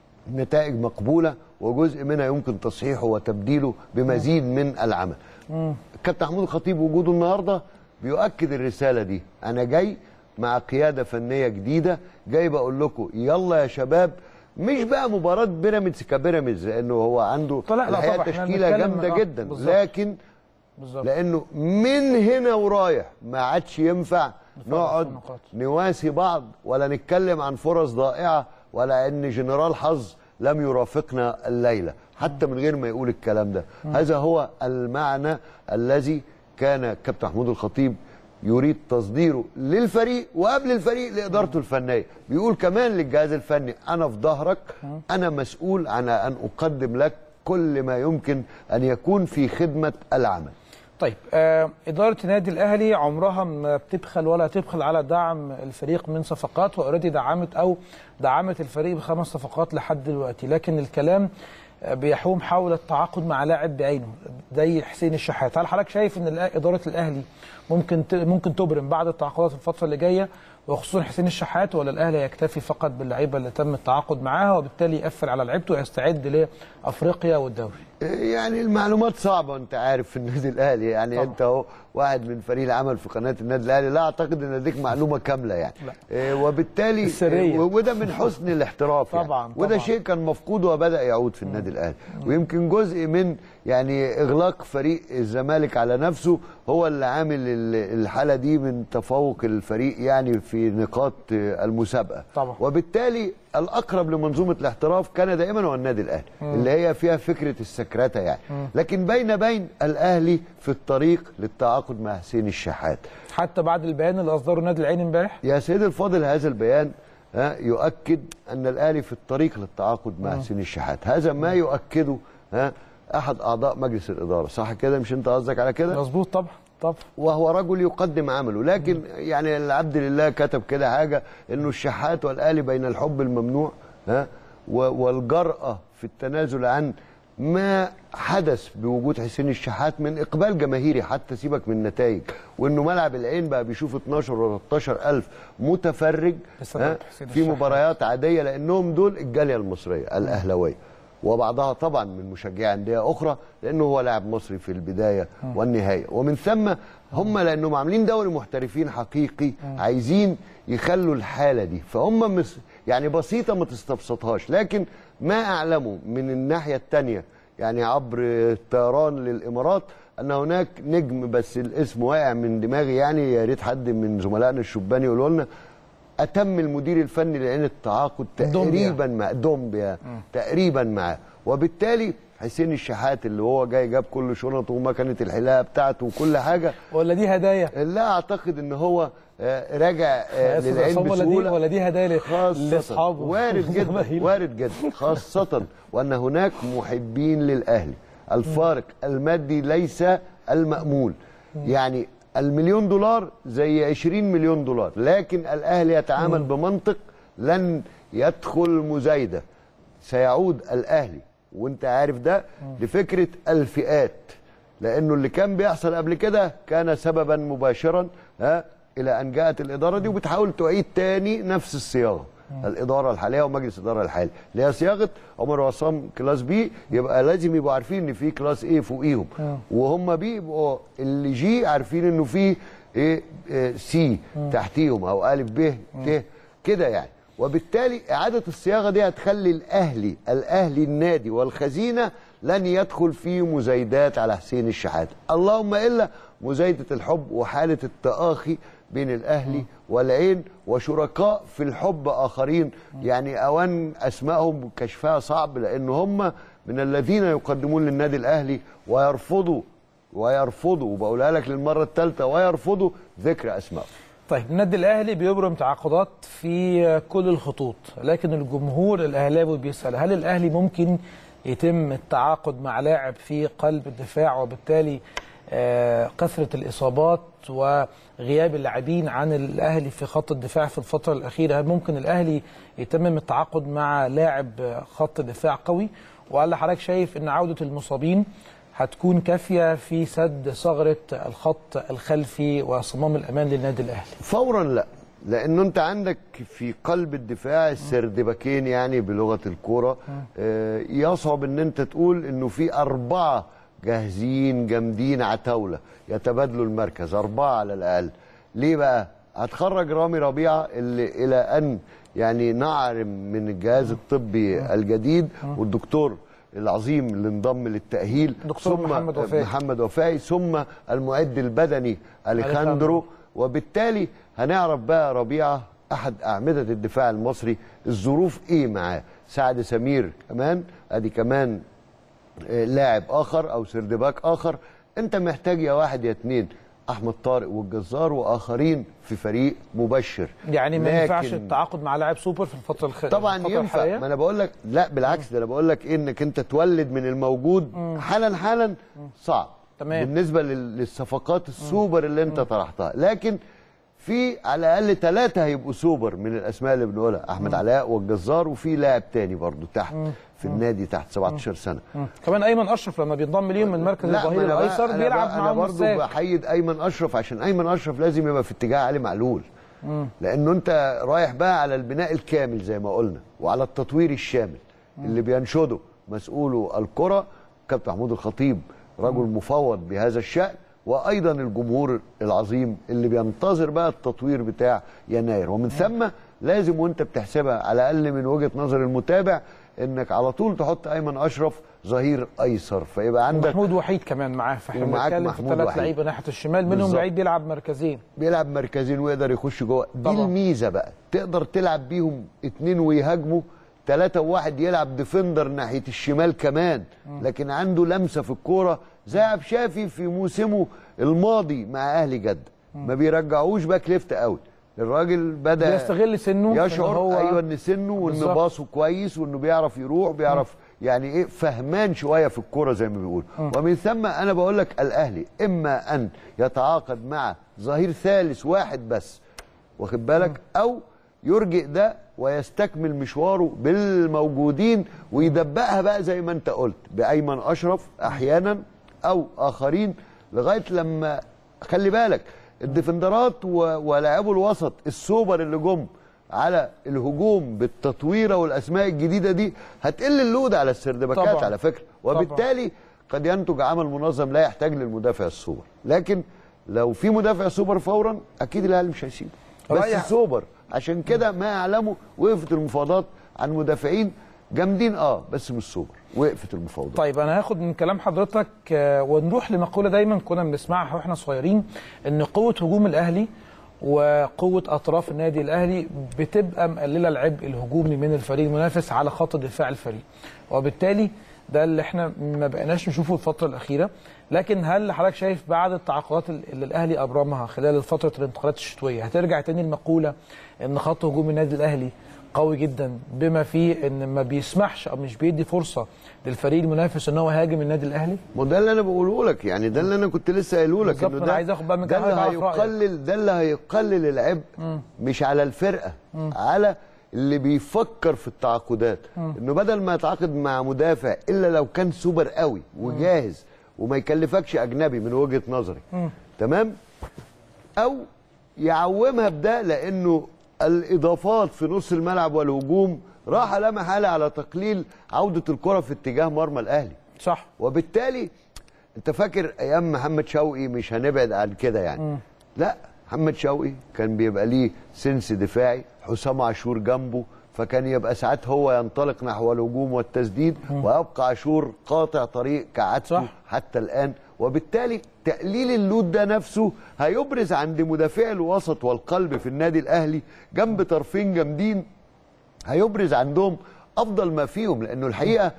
Speaker 2: نتائج مقبوله وجزء منها يمكن تصحيحه وتبديله بمزيد من العمل كابتن محمود الخطيب وجوده النهارده بيؤكد الرساله دي انا جاي مع قياده فنيه جديده جاي بقول لكم يلا يا شباب مش بقى مباراه بيراميدز كبيراميدز لانه هو عنده
Speaker 1: لا، لا،
Speaker 2: الحقيقه
Speaker 1: طبعا، احنا
Speaker 2: تشكيله
Speaker 1: بنتكلم-
Speaker 2: جامده
Speaker 1: آه،
Speaker 2: جدا
Speaker 1: بالظبط.
Speaker 2: لكن
Speaker 1: بالظبط
Speaker 2: لانه من هنا ورايح ما عادش ينفع نقعد
Speaker 1: النقاط.
Speaker 2: نواسي بعض ولا نتكلم عن فرص ضائعه ولا ان جنرال حظ لم يرافقنا الليله حتى من غير ما يقول الكلام ده هذا هو المعنى الذي كان كابتن محمود الخطيب يريد تصديره للفريق وقبل الفريق لادارته الفنيه بيقول كمان للجهاز الفني انا في ظهرك انا مسؤول عن ان اقدم لك كل ما يمكن ان يكون في خدمه العمل
Speaker 1: طيب آه إدارة النادي الأهلي عمرها ما بتبخل ولا تبخل على دعم الفريق من صفقات وأوريدي دعمت أو دعمت الفريق بخمس صفقات لحد دلوقتي لكن الكلام آه، بيحوم حول التعاقد مع لاعب بعينه زي حسين الشحات هل حضرتك شايف ان الأ- إدارة الأهلي ممكن ت- ممكن تبرم بعد التعاقدات الفترة اللي جاية وخصوصا حسين الشحات ولا الأهلي يكتفي فقط باللعيبة اللي تم التعاقد معاها وبالتالي يقفل على لعيبته ويستعد لأفريقيا والدوري
Speaker 2: يعني المعلومات صعبه انت عارف في النادي الاهلي يعني
Speaker 1: طبعا.
Speaker 2: انت اهو واحد من فريق العمل في قناه النادي الاهلي لا اعتقد ان لديك معلومه كامله يعني
Speaker 1: لا.
Speaker 2: إيه وبالتالي
Speaker 1: السرية.
Speaker 2: إيه وده من حسن الاحتراف يعني.
Speaker 1: طبعا،
Speaker 2: وده
Speaker 1: طبعا.
Speaker 2: شيء كان مفقود وبدا يعود في النادي الاهلي ويمكن جزء من يعني اغلاق فريق الزمالك على نفسه هو اللي عامل ال- الحاله دي من تفوق الفريق يعني في نقاط آه، المسابقه
Speaker 1: طبعا.
Speaker 2: وبالتالي الاقرب لمنظومه الاحتراف كان دائما هو النادي الاهلي اللي هي فيها فكره السكرته يعني لكن بين بين الاهلي في الطريق للتعاقد مع حسين الشحات
Speaker 1: حتى بعد البيان اللي أصدره النادي العين امبارح
Speaker 2: يا سيدي الفاضل هذا البيان ها يؤكد ان الاهلي في الطريق للتعاقد مع حسين الشحات هذا ما يؤكده ها احد اعضاء مجلس الاداره صح كده مش انت قصدك على كده
Speaker 1: مظبوط طبعا طبعا
Speaker 2: وهو رجل يقدم عمله لكن يعني العبد لله كتب كده حاجه انه الشحات والاهلي بين الحب الممنوع ها و- والجرأه في التنازل عن ما حدث بوجود حسين الشحات من اقبال جماهيري حتى سيبك من النتائج وانه ملعب العين بقى بيشوف 12 و 13 الف متفرج
Speaker 1: بسبب
Speaker 2: ها
Speaker 1: حسين
Speaker 2: في
Speaker 1: الشحات.
Speaker 2: مباريات عاديه لانهم دول الجاليه المصريه الاهلاويه وبعضها طبعا من مشجعي انديه اخرى لانه هو لاعب مصري في البدايه والنهايه ومن ثم هم لانهم عاملين دوري محترفين حقيقي عايزين يخلوا الحاله دي فهم مس يعني بسيطه ما تستبسطهاش لكن ما اعلمه من الناحيه الثانيه يعني عبر الطيران للامارات ان هناك نجم بس الاسم واقع من دماغي يعني يا ريت حد من زملائنا الشبان يقولوا لنا اتم المدير الفني لان التعاقد
Speaker 1: دومبيا.
Speaker 2: تقريبا مع دومبيا تقريبا معاه وبالتالي حسين الشحات اللي هو جاي جاب كل شنطه ومكنه الحلاقه بتاعته وكل حاجه
Speaker 1: ولا دي هدايا
Speaker 2: لا اعتقد ان هو آه، راجع آه،
Speaker 1: آسف
Speaker 2: للعين
Speaker 1: عصام، ولا دي
Speaker 2: بسهوله
Speaker 1: ولا دي هدايا ل-
Speaker 2: خاصة
Speaker 1: لاصحابه
Speaker 2: وارد جدا
Speaker 1: وزمايله.
Speaker 2: وارد جدا خاصة وأن هناك محبين للأهلي الفارق المادي ليس المأمول يعني المليون دولار زي 20 مليون دولار لكن الأهلي يتعامل بمنطق لن يدخل مزايدة سيعود الأهلي وانت عارف ده لفكرة الفئات لأنه اللي كان بيحصل قبل كده كان سببا مباشرا ها إلى أن جاءت الإدارة دي وبتحاول تعيد تاني نفس الصياغة الاداره الحاليه ومجلس الاداره الحالي اللي هي صياغه عمر وعصام كلاس بي يبقى لازم يبقوا عارفين ان في كلاس ايه فوقيهم وهم بي يبقوا اللي جي عارفين انه في ايه إيه سي تحتيهم او الف ب ت كده يعني وبالتالي اعاده الصياغه دي هتخلي الاهلي الاهلي النادي والخزينه لن يدخل في مزايدات على حسين الشحات اللهم الا مزايده الحب وحاله التآخي بين الاهلي والعين وشركاء في الحب اخرين يعني اوان اسمائهم كشفها صعب لان هم من الذين يقدمون للنادي الاهلي ويرفضوا ويرفضوا وبقولها لك للمره الثالثه ويرفضوا ذكر اسمائهم
Speaker 1: طيب النادي الاهلي بيبرم تعاقدات في كل الخطوط لكن الجمهور الاهلاوي بيسال هل الاهلي ممكن يتم التعاقد مع لاعب في قلب الدفاع وبالتالي آه، كثره الاصابات وغياب اللاعبين عن الاهلي في خط الدفاع في الفتره الاخيره هل ممكن الاهلي يتمم التعاقد مع لاعب خط دفاع قوي وهل حضرتك شايف ان عوده المصابين هتكون كافيه في سد ثغره الخط الخلفي وصمام الامان للنادي الاهلي
Speaker 2: فورا لا لانه انت عندك في قلب الدفاع السردباكين يعني بلغه الكوره آه، يصعب ان انت تقول انه في اربعه جاهزين جامدين عتاوله يتبادلوا المركز اربعه على الاقل ليه بقى هتخرج رامي ربيعه اللي الى ان يعني نعرم من الجهاز الطبي الجديد والدكتور العظيم اللي انضم للتاهيل
Speaker 1: دكتور
Speaker 2: ثم
Speaker 1: محمد وفائي.
Speaker 2: محمد وفائي ثم المعد البدني اليخاندرو وبالتالي هنعرف بقى ربيعه احد اعمده الدفاع المصري الظروف ايه معاه سعد سمير كمان ادي كمان آه، لاعب اخر او سردباك اخر انت محتاج يا واحد يا اتنين احمد طارق والجزار واخرين في فريق مبشر
Speaker 1: يعني ما ينفعش
Speaker 2: لكن-
Speaker 1: التعاقد مع لاعب سوبر في الفتره الخ...
Speaker 2: طبعا
Speaker 1: الفترة
Speaker 2: ينفع
Speaker 1: الحالية؟
Speaker 2: ما انا بقول لك لا بالعكس ده انا بقول لك إيه انك انت تولد من الموجود حالا حالا صعب
Speaker 1: تمام.
Speaker 2: بالنسبه لل- للصفقات السوبر اللي انت طرحتها لكن في على الاقل ثلاثه هيبقوا سوبر من الاسماء اللي بنقولها احمد علاء والجزار وفي لاعب تاني برضو تحت في النادي تحت 17 سنه
Speaker 1: مم. كمان ايمن اشرف لما بينضم ليهم من مركز
Speaker 2: لا
Speaker 1: الظهير
Speaker 2: ما أنا بقى-
Speaker 1: الايسر
Speaker 2: أنا
Speaker 1: بيلعب
Speaker 2: بقى- انا
Speaker 1: معاهم
Speaker 2: برضو
Speaker 1: مساك
Speaker 2: بحيد ايمن اشرف عشان ايمن اشرف لازم يبقى في اتجاه علي معلول لانه انت رايح بقى على البناء الكامل زي ما قلنا وعلى التطوير الشامل اللي بينشده مسؤوله الكره كابتن محمود الخطيب رجل مفوض بهذا الشان وايضا الجمهور العظيم اللي بينتظر بقى التطوير بتاع يناير ومن ثم لازم وانت بتحسبها على الاقل من وجهه نظر المتابع انك على طول تحط ايمن اشرف ظهير ايسر فيبقى عندك
Speaker 1: محمود وحيد كمان معاه فاحنا
Speaker 2: ومعاك
Speaker 1: بنتكلم في
Speaker 2: محمود
Speaker 1: ثلاث
Speaker 2: وحيد.
Speaker 1: لعيبه ناحيه الشمال منهم
Speaker 2: بالظبط.
Speaker 1: لعيب بيلعب مركزين
Speaker 2: بيلعب مركزين ويقدر يخش جوه دي
Speaker 1: طبعا.
Speaker 2: الميزه بقى تقدر تلعب بيهم اتنين ويهاجموا ثلاثة وواحد يلعب ديفندر ناحية الشمال كمان لكن عنده لمسة في الكورة زي عبد شافي في موسمه الماضي مع أهلي جدة ما بيرجعوش باك ليفت قوي الراجل بدأ
Speaker 1: بيستغل سنه في إن
Speaker 2: يشعر
Speaker 1: هو
Speaker 2: ايوه ان سنه وان
Speaker 1: بالظبط.
Speaker 2: باصه كويس وانه بيعرف يروح بيعرف يعني ايه فهمان شويه في الكوره زي ما بيقول ومن ثم انا بقول لك الاهلي اما ان يتعاقد مع ظهير ثالث واحد بس واخد بالك او يرجئ ده ويستكمل مشواره بالموجودين ويدبقها بقى زي ما انت قلت بايمن اشرف احيانا او اخرين لغايه لما خلي بالك الديفندرات و- ولاعبو الوسط السوبر اللي جم على الهجوم بالتطويره والاسماء الجديده دي هتقل اللود على السردباكات
Speaker 1: طبعاً.
Speaker 2: على فكره وبالتالي قد ينتج عمل منظم لا يحتاج للمدافع السوبر لكن لو في مدافع سوبر فورا اكيد الاهلي مش هيسيبه بس
Speaker 1: رأيك-
Speaker 2: سوبر عشان كده ما اعلمه وقفت المفاوضات عن مدافعين جامدين اه بس مش سوبر وقفت المفاوضات
Speaker 1: طيب انا هاخد من كلام حضرتك آه، ونروح لمقوله دايما كنا بنسمعها واحنا صغيرين ان قوه هجوم الاهلي وقوه اطراف النادي الاهلي بتبقى مقلله العبء الهجومي من الفريق المنافس على خط دفاع الفريق وبالتالي ده اللي احنا ما بقيناش نشوفه الفتره الاخيره لكن هل حضرتك شايف بعد التعاقدات اللي الاهلي ابرمها خلال فتره الانتقالات الشتويه هترجع تاني المقوله ان خط هجوم النادي الاهلي قوي جدا بما فيه ان ما بيسمحش او مش بيدي فرصه للفريق المنافس ان هو يهاجم النادي الاهلي
Speaker 2: ما ده اللي انا بقوله لك يعني ده اللي انا كنت لسه قايله لك
Speaker 1: بالظبط،
Speaker 2: انه
Speaker 1: أنا
Speaker 2: ده
Speaker 1: عايز آخد بقى من
Speaker 2: ده
Speaker 1: كلامك
Speaker 2: اللي
Speaker 1: بقى في رأيك.
Speaker 2: هيقلل ده اللي هيقلل العبء مش على الفرقه على اللي بيفكر في التعاقدات انه بدل ما يتعاقد مع مدافع الا لو كان سوبر قوي وجاهز وما يكلفكش اجنبي من وجهه نظري تمام او يعومها بده لانه الاضافات في نص الملعب والهجوم راح لا محاله على تقليل عوده الكره في اتجاه مرمى الاهلي
Speaker 1: صح
Speaker 2: وبالتالي انت فاكر ايام محمد شوقي مش هنبعد عن كده يعني م. لا محمد شوقي كان بيبقى ليه سنس دفاعي حسام عاشور جنبه فكان يبقى ساعات هو ينطلق نحو الهجوم والتسديد م. ويبقى عاشور قاطع طريق كعادته حتى الان وبالتالي تقليل اللود ده نفسه هيبرز عند مدافعي الوسط والقلب في النادي الاهلي جنب طرفين جامدين هيبرز عندهم افضل ما فيهم لانه الحقيقه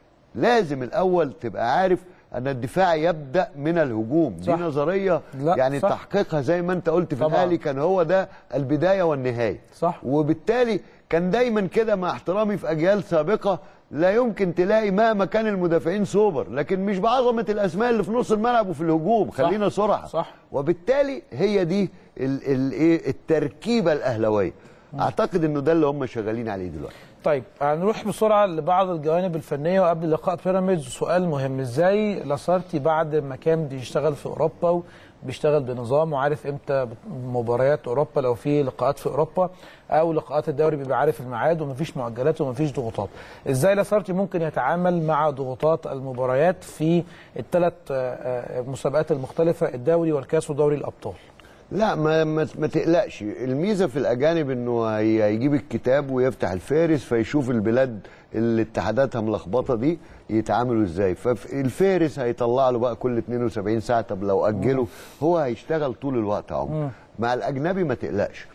Speaker 2: لازم الاول تبقى عارف ان الدفاع يبدا من الهجوم
Speaker 1: صح.
Speaker 2: دي نظريه
Speaker 1: لا،
Speaker 2: يعني
Speaker 1: صح.
Speaker 2: تحقيقها زي ما انت قلت في
Speaker 1: طبعاً.
Speaker 2: الاهلي كان هو ده البدايه والنهايه
Speaker 1: صح.
Speaker 2: وبالتالي كان دايما كده مع احترامي في اجيال سابقه لا يمكن تلاقي مهما كان المدافعين سوبر لكن مش بعظمه الاسماء اللي في نص الملعب وفي الهجوم خلينا صراحه
Speaker 1: صح.
Speaker 2: وبالتالي هي دي ال- ال- ايه التركيبه الاهلاويه اعتقد انه ده اللي هم شغالين عليه دلوقتي
Speaker 1: طيب هنروح بسرعه لبعض الجوانب الفنيه وقبل لقاء بيراميدز سؤال مهم ازاي لاسارتي بعد ما كان بيشتغل في اوروبا وبيشتغل بنظام وعارف امتى مباريات اوروبا لو في لقاءات في اوروبا او لقاءات الدوري بيبقى عارف الميعاد ومفيش مؤجلات ومفيش ضغوطات ازاي لاسارتي ممكن يتعامل مع ضغوطات المباريات في الثلاث مسابقات المختلفه الدوري والكاس ودوري الابطال
Speaker 2: لا ما ما, ما تقلقش الميزه في الاجانب انه هي- هيجيب الكتاب ويفتح الفارس فيشوف البلاد اللي اتحاداتها ملخبطه دي يتعاملوا ازاي فالفارس هيطلع له بقى كل 72 ساعه طب لو اجله هو هيشتغل طول الوقت يا عمر مع الاجنبي ما تقلقش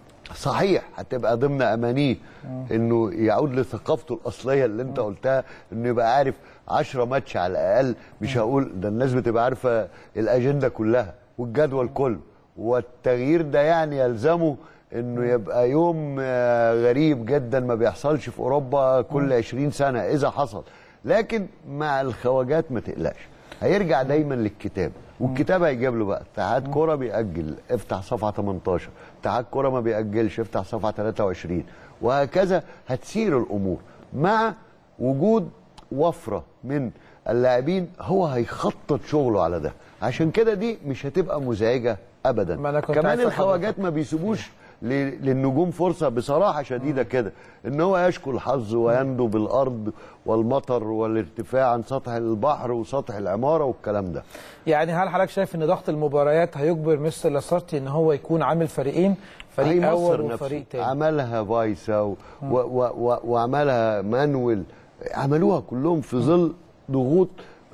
Speaker 2: صحيح هتبقى ضمن امانيه انه يعود لثقافته الاصليه اللي انت قلتها انه يبقى عارف 10 ماتش على الاقل مش هقول ده الناس بتبقى عارفه الاجنده كلها والجدول كله والتغيير ده يعني يلزمه انه يبقى يوم آه، غريب جدا ما بيحصلش في اوروبا كل 20 سنه اذا حصل لكن مع الخواجات ما تقلقش هيرجع دايما للكتاب والكتاب هيجيب له بقى اتحاد كوره بيأجل افتح صفحه 18 اتحاد كوره ما بيأجلش افتح صفحه 23 وهكذا هتسير الامور مع وجود وفره من اللاعبين هو هيخطط شغله على ده عشان كده دي مش هتبقى مزعجه ابدا
Speaker 1: ما أنا كنت
Speaker 2: كمان
Speaker 1: عايز أسأل
Speaker 2: الخواجات ما بيسيبوش ل- للنجوم فرصه بصراحه شديده كده ان هو يشكو الحظ ويندو بالارض والمطر والارتفاع عن سطح البحر وسطح العماره والكلام ده
Speaker 1: يعني هل حضرتك شايف ان ضغط المباريات هيجبر مستر لاسارتي ان هو يكون عامل فريقين فريق
Speaker 2: هيمصر
Speaker 1: اول
Speaker 2: نفسه.
Speaker 1: وفريق تاني
Speaker 2: عملها فايسا و... و... و... و... وعملها مانويل عملوها كلهم في ظل ضغوط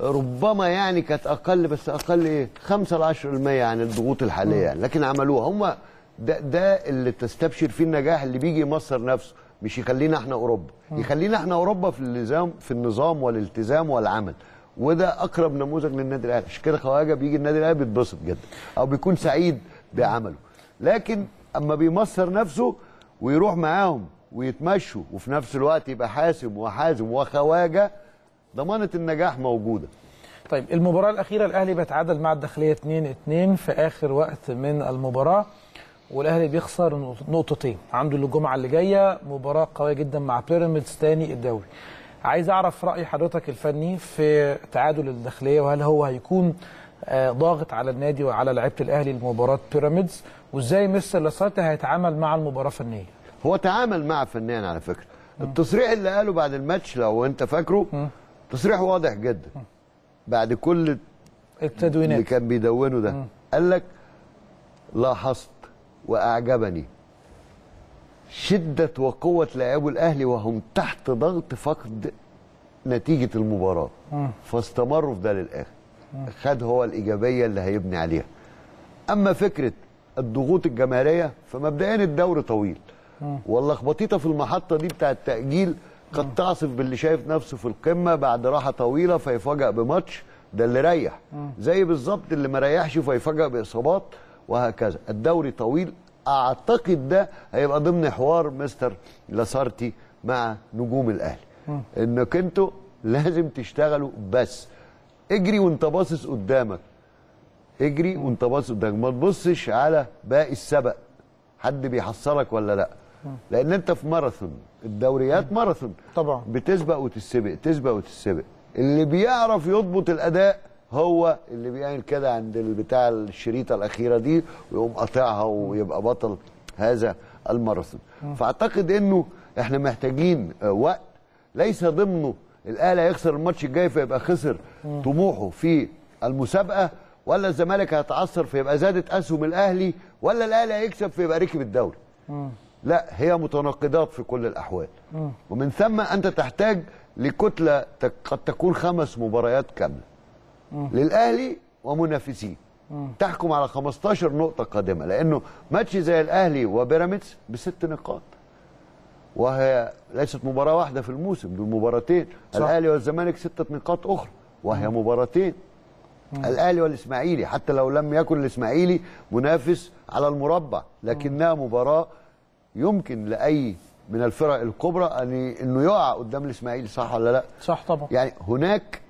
Speaker 2: ربما يعني كانت اقل بس اقل ايه 5 ل 10% عن الضغوط الحاليه يعني لكن عملوها هم ده ده اللي تستبشر فيه النجاح اللي بيجي يمصر نفسه مش يخلينا احنا اوروبا يخلينا احنا اوروبا في النظام في النظام والالتزام والعمل وده اقرب نموذج للنادي الاهلي عشان كده خواجه بيجي النادي الاهلي بيتبسط جدا او بيكون سعيد بعمله لكن اما بيمصر نفسه ويروح معاهم ويتمشوا وفي نفس الوقت يبقى حاسم وحازم وخواجه ضمانه النجاح موجوده
Speaker 1: طيب المباراة الأخيرة الأهلي بيتعادل مع الداخلية 2-2 في آخر وقت من المباراة والأهلي بيخسر نقطتين عنده الجمعة اللي جاية مباراة قوية جدا مع بيراميدز تاني الدوري عايز أعرف رأي حضرتك الفني في تعادل الداخلية وهل هو هيكون آه، ضاغط على النادي وعلى لعيبة الأهلي لمباراة بيراميدز وإزاي مستر لاسارتي هيتعامل مع المباراة فنيا
Speaker 2: هو تعامل مع فنان على فكره التصريح اللي قاله بعد الماتش لو انت فاكره تصريح واضح جدا بعد كل اللي
Speaker 1: التدوينات
Speaker 2: كان بيدونه ده قال لك لاحظت واعجبني شده وقوه لاعبو الاهلي وهم تحت ضغط فقد نتيجه المباراه فاستمروا في ده للاخر خد هو الايجابيه اللي هيبني عليها اما فكره الضغوط الجماهيريه فمبدئيا الدوري طويل واللخبطيطه في المحطه دي بتاع التاجيل قد تعصف باللي شايف نفسه في القمه بعد راحه طويله فيفاجئ بماتش ده اللي ريح زي بالظبط اللي ما ريحش فيفاجئ باصابات وهكذا الدوري طويل اعتقد ده هيبقى ضمن حوار مستر لاسارتي مع نجوم الاهلي انك انتوا لازم تشتغلوا بس اجري وانت باصص قدامك اجري وانت باصص قدامك ما تبصش على باقي السبق حد بيحصلك ولا لا لان انت في ماراثون الدوريات ماراثون
Speaker 1: طبعا.
Speaker 2: بتسبق وتسبق تسبق وتسبق اللي بيعرف يضبط الاداء هو اللي بيعمل كده عند البتاع الشريطه الاخيره دي ويقوم قاطعها ويبقى بطل هذا الماراثون فاعتقد انه احنا محتاجين آه، وقت ليس ضمنه الاهلي هيخسر الماتش الجاي فيبقى خسر طموحه في المسابقه ولا الزمالك هيتعثر فيبقى زادت اسهم الاهلي ولا الاهلي هيكسب فيبقى ركب الدوري لا هي متناقضات في كل الاحوال ومن ثم انت تحتاج لكتله تك- قد تكون خمس مباريات كامله للاهلي ومنافسيه تحكم على 15 نقطه قادمه لانه ماتش زي الاهلي وبيراميدز بست نقاط وهي ليست مباراه واحده في الموسم دول مباراتين
Speaker 1: صح.
Speaker 2: الاهلي والزمالك سته نقاط اخرى وهي مباراتين الاهلي والاسماعيلي حتى لو لم يكن الاسماعيلي منافس على المربع لكنها مباراه يمكن لاي من الفرق الكبرى ان انه يقع قدام الاسماعيلي صح ولا لا
Speaker 1: صح طبعا
Speaker 2: يعني هناك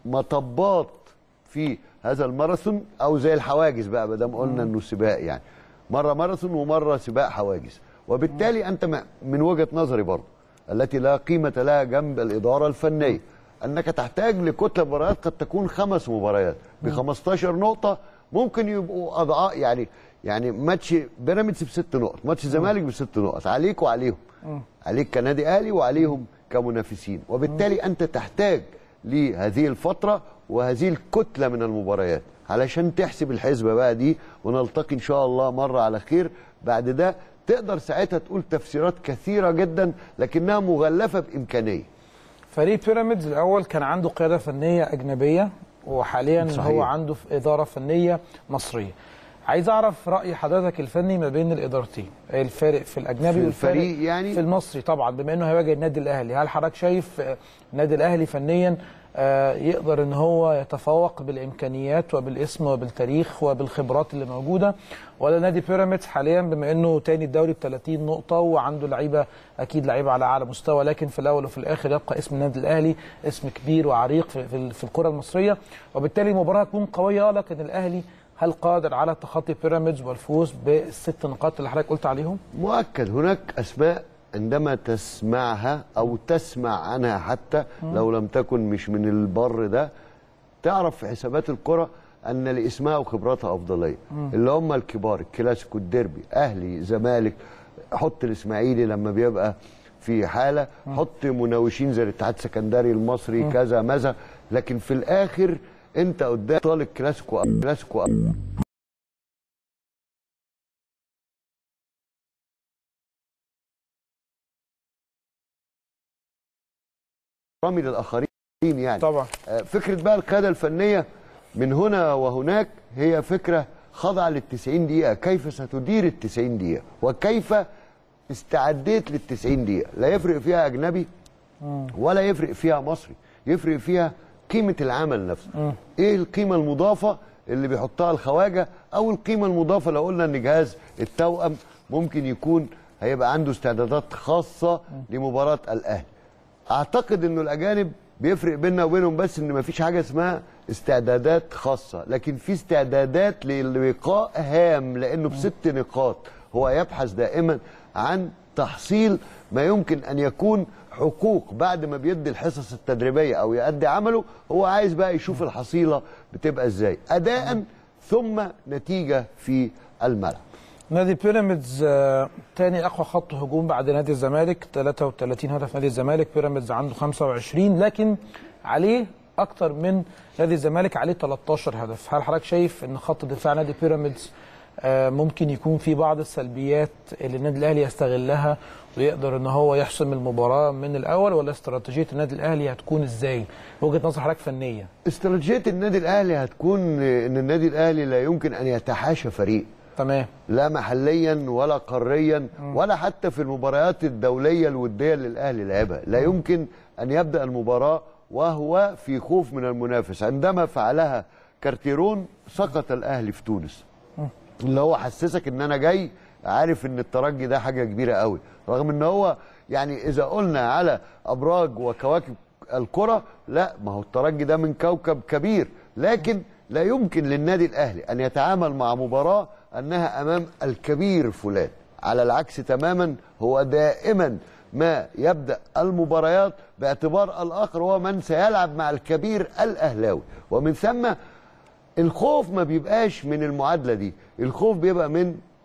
Speaker 2: مطبات في هذا الماراثون او زي الحواجز بقى ما دام قلنا انه سباق يعني مره ماراثون ومره سباق حواجز وبالتالي انت م- من وجهه نظري برضه التي لا قيمه لها جنب الاداره الفنيه انك تحتاج لكتله مباريات قد تكون خمس مباريات ب 15 نقطه ممكن يبقوا اضعاف يعني يعني ماتش بيراميدز بست نقط ماتش الزمالك بست نقط عليك وعليهم عليك كنادي اهلي وعليهم كمنافسين وبالتالي انت تحتاج لهذه الفتره وهذه الكتله من المباريات علشان تحسب الحسبه بقى دي ونلتقي ان شاء الله مره على خير بعد ده تقدر ساعتها تقول تفسيرات كثيره جدا لكنها مغلفه بامكانيه
Speaker 1: فريق بيراميدز الاول كان عنده قياده فنيه اجنبيه وحاليا
Speaker 2: صحيح.
Speaker 1: هو عنده في اداره فنيه مصريه عايز اعرف راي حضرتك الفني ما بين الادارتين الفارق في الاجنبي
Speaker 2: في
Speaker 1: والفارق
Speaker 2: الفريق يعني؟
Speaker 1: في المصري طبعا بما انه هيواجه النادي الاهلي هل حضرتك شايف آه، النادي الاهلي فنيا آه، يقدر ان هو يتفوق بالامكانيات وبالاسم وبالتاريخ وبالخبرات اللي موجوده ولا نادي بيراميدز حاليا بما انه تاني الدوري ب 30 نقطه وعنده لعيبه اكيد لعيبه على اعلى مستوى لكن في الاول وفي الاخر يبقى اسم النادي الاهلي اسم كبير وعريق في, في, في الكره المصريه وبالتالي المباراه هتكون قويه لكن الاهلي هل قادر على تخطي بيراميدز والفوز بالست نقاط اللي حضرتك قلت عليهم؟
Speaker 2: مؤكد هناك اسماء عندما تسمعها او تسمع عنها حتى لو لم تكن مش من البر ده تعرف في حسابات الكره ان لاسمها وخبراتها افضليه اللي هم الكبار الكلاسيكو الديربي اهلي زمالك حط الاسماعيلي لما بيبقى في حاله حط مناوشين زي الاتحاد السكندري المصري كذا ماذا لكن في الاخر انت قدام طال الكلاسيكو كلاسيكو احترامي للاخرين يعني
Speaker 1: طبعا
Speaker 2: آه، فكره بقى القياده الفنيه من هنا وهناك هي فكره خاضعه لل 90 دقيقه كيف ستدير ال 90 دقيقه وكيف استعديت لل 90 دقيقه لا يفرق فيها اجنبي ولا يفرق فيها مصري يفرق فيها قيمه العمل نفسه ايه القيمه المضافه اللي بيحطها الخواجه او القيمه المضافه لو قلنا ان جهاز التوأم ممكن يكون هيبقى عنده استعدادات خاصه لمباراه الاهلي اعتقد انه الاجانب بيفرق بيننا وبينهم بس ان مفيش حاجه اسمها استعدادات خاصه لكن في استعدادات للقاء هام لانه بست نقاط هو يبحث دائما عن تحصيل ما يمكن ان يكون حقوق بعد ما بيدي الحصص التدريبيه او يؤدي عمله هو عايز بقى يشوف الحصيله بتبقى ازاي اداء ثم نتيجه في الملعب
Speaker 1: نادي بيراميدز آه، تاني اقوى خط هجوم بعد نادي الزمالك 33 هدف نادي الزمالك بيراميدز عنده 25 لكن عليه اكتر من نادي الزمالك عليه 13 هدف هل حضرتك شايف ان خط دفاع نادي بيراميدز آه، ممكن يكون في بعض السلبيات اللي النادي الاهلي يستغلها ويقدر ان هو يحسم المباراه من الاول ولا استراتيجيه النادي الاهلي هتكون ازاي وجهه نظر حضرتك فنيه
Speaker 2: استراتيجيه النادي الاهلي هتكون ان النادي الاهلي لا يمكن ان يتحاشى فريق
Speaker 1: تمام
Speaker 2: لا محليا ولا قاريا ولا حتى في المباريات الدوليه الوديه اللي الاهلي لعبها لا يمكن ان يبدا المباراه وهو في خوف من المنافس عندما فعلها كارتيرون سقط الاهلي في تونس اللي هو حسسك ان انا جاي عارف ان الترجي ده حاجه كبيره قوي رغم ان هو يعني اذا قلنا على ابراج وكواكب الكره لا ما هو الترجي ده من كوكب كبير لكن لا يمكن للنادي الاهلي ان يتعامل مع مباراه انها امام الكبير فلان على العكس تماما هو دائما ما يبدا المباريات باعتبار الاخر هو من سيلعب مع الكبير الاهلاوي ومن ثم الخوف ما بيبقاش من المعادله دي الخوف بيبقى من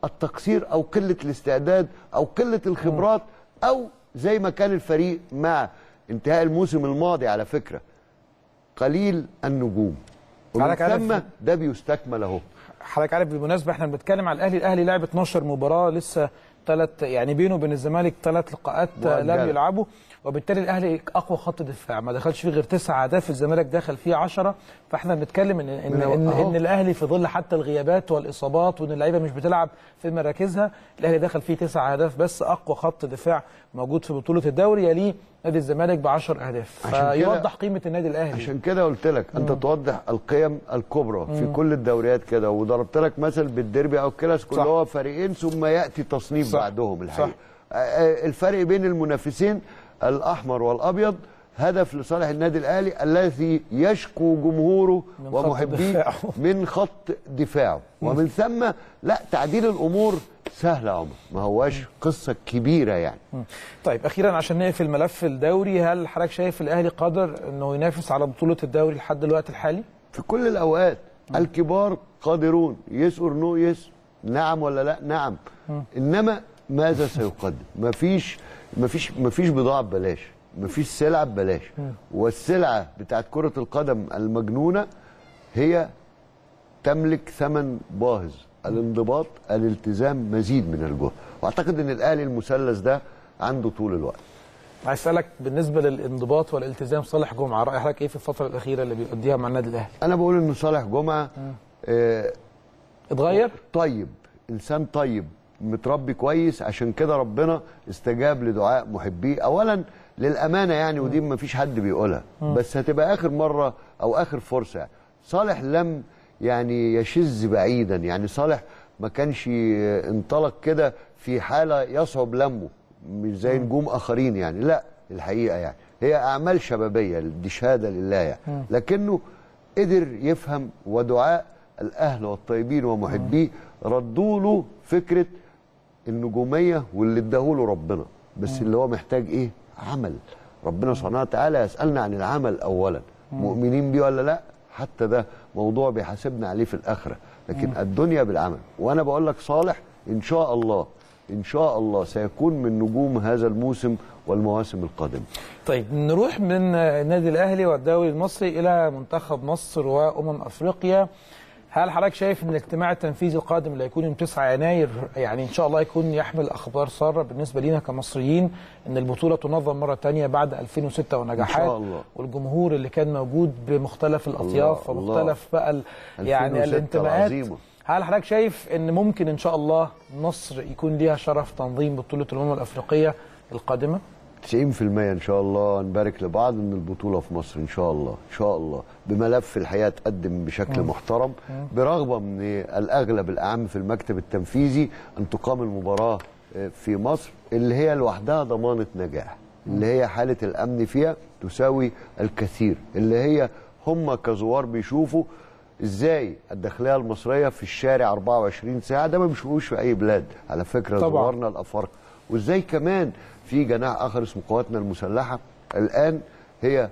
Speaker 2: التقصير او قله الاستعداد او قله الخبرات او زي ما كان الفريق مع انتهاء الموسم الماضي على فكره قليل النجوم ومن
Speaker 1: حضرتك عارف-
Speaker 2: ثم ده بيستكمل اهو
Speaker 1: حضرتك عارف بالمناسبه احنا بنتكلم على الاهلي الاهلي لعب 12 مباراه لسه ثلاث يعني بينه وبين الزمالك ثلاث لقاءات
Speaker 2: مؤجلة.
Speaker 1: لم يلعبوا وبالتالي الاهلي اقوى خط دفاع ما دخلش فيه غير تسع اهداف الزمالك دخل فيه 10 فاحنا بنتكلم ان ان,
Speaker 2: من-
Speaker 1: إن,
Speaker 2: أهو.
Speaker 1: إن الاهلي في ظل حتى الغيابات والاصابات وان اللعيبه مش بتلعب في مراكزها الاهلي دخل فيه تسع اهداف بس اقوى خط دفاع موجود في بطوله الدوري يليه نادي الزمالك ب 10 اهداف
Speaker 2: عشان كده-
Speaker 1: فيوضح قيمه النادي الاهلي
Speaker 2: عشان كده قلت لك انت توضح القيم الكبرى في كل الدوريات كده وضربت لك مثل بالديربي او الكلاسيكو
Speaker 1: صح.
Speaker 2: اللي هو فريقين ثم ياتي تصنيف
Speaker 1: صح.
Speaker 2: بعدهم الحقيقه
Speaker 1: صح.
Speaker 2: آه، آه، الفرق بين المنافسين الاحمر والابيض هدف لصالح النادي الاهلي الذي يشكو جمهوره
Speaker 1: من خط
Speaker 2: ومحبيه
Speaker 1: دفاعه.
Speaker 2: من خط دفاعه ومن ثم لا تعديل الامور سهل يا عمر ما هواش قصه كبيره يعني
Speaker 1: طيب اخيرا عشان نقفل ملف الدوري هل حضرتك شايف الاهلي قادر انه ينافس على بطوله الدوري لحد الوقت الحالي؟
Speaker 2: في كل الاوقات الكبار قادرون يس اور نو يس نعم ولا لا نعم انما ماذا سيقدم مفيش مفيش مفيش بضاعه ببلاش مفيش سلعه ببلاش والسلعه بتاعت كره القدم المجنونه هي تملك ثمن باهظ الانضباط الالتزام مزيد من الجهد واعتقد ان الاهلي المثلث ده عنده طول الوقت
Speaker 1: عايز اسالك بالنسبه للانضباط والالتزام صالح جمعه راي حضرتك ايه في الفتره الاخيره اللي بيقضيها مع النادي الاهلي؟
Speaker 2: انا بقول ان صالح جمعه آه
Speaker 1: اتغير؟
Speaker 2: طيب انسان طيب متربي كويس عشان كده ربنا استجاب لدعاء محبيه اولا للامانه يعني ودي ما فيش حد بيقولها بس هتبقى اخر مره او اخر فرصه صالح لم يعني يشذ بعيدا يعني صالح ما كانش انطلق كده في حاله يصعب لمه مش زي نجوم اخرين يعني لا الحقيقه يعني هي اعمال شبابيه دي شهاده لله يعني لكنه قدر يفهم ودعاء الاهل والطيبين ومحبيه ردوا له فكره النجوميه واللي اداهوله ربنا بس اللي هو محتاج ايه عمل ربنا سبحانه وتعالى يسالنا عن العمل اولا مؤمنين بيه ولا لا حتى ده موضوع بيحاسبنا عليه في الاخره لكن الدنيا بالعمل وانا بقول لك صالح ان شاء الله ان شاء الله سيكون من نجوم هذا الموسم والمواسم القادمه
Speaker 1: طيب نروح من النادي الاهلي والدوري المصري الى منتخب مصر وامم افريقيا هل حضرتك شايف ان الاجتماع التنفيذي القادم اللي هيكون يوم 9 يناير يعني ان شاء الله يكون يحمل اخبار ساره بالنسبه لينا كمصريين ان البطوله تنظم مره ثانيه بعد 2006 ونجاحات
Speaker 2: إن شاء الله.
Speaker 1: والجمهور اللي كان موجود بمختلف الاطياف
Speaker 2: الله،
Speaker 1: ومختلف بقى ال- يعني
Speaker 2: 2006
Speaker 1: الانتماءات
Speaker 2: العظيمة.
Speaker 1: هل حضرتك شايف ان ممكن ان شاء الله مصر يكون ليها شرف تنظيم بطوله الامم الافريقيه القادمه؟
Speaker 2: 90% ان شاء الله نبارك لبعض ان البطوله في مصر ان شاء الله ان شاء الله بملف الحقيقه تقدم بشكل محترم برغبه من الاغلب الاعم في المكتب التنفيذي ان تقام المباراه في مصر اللي هي لوحدها ضمانه نجاح اللي هي حاله الامن فيها تساوي الكثير اللي هي هم كزوار بيشوفوا ازاي الداخليه المصريه في الشارع 24 ساعه ده ما بيشوفوش في اي بلاد على فكره
Speaker 1: طبعاً.
Speaker 2: زوارنا الافارقه وازاي كمان في جناح اخر اسمه قواتنا المسلحه الان هي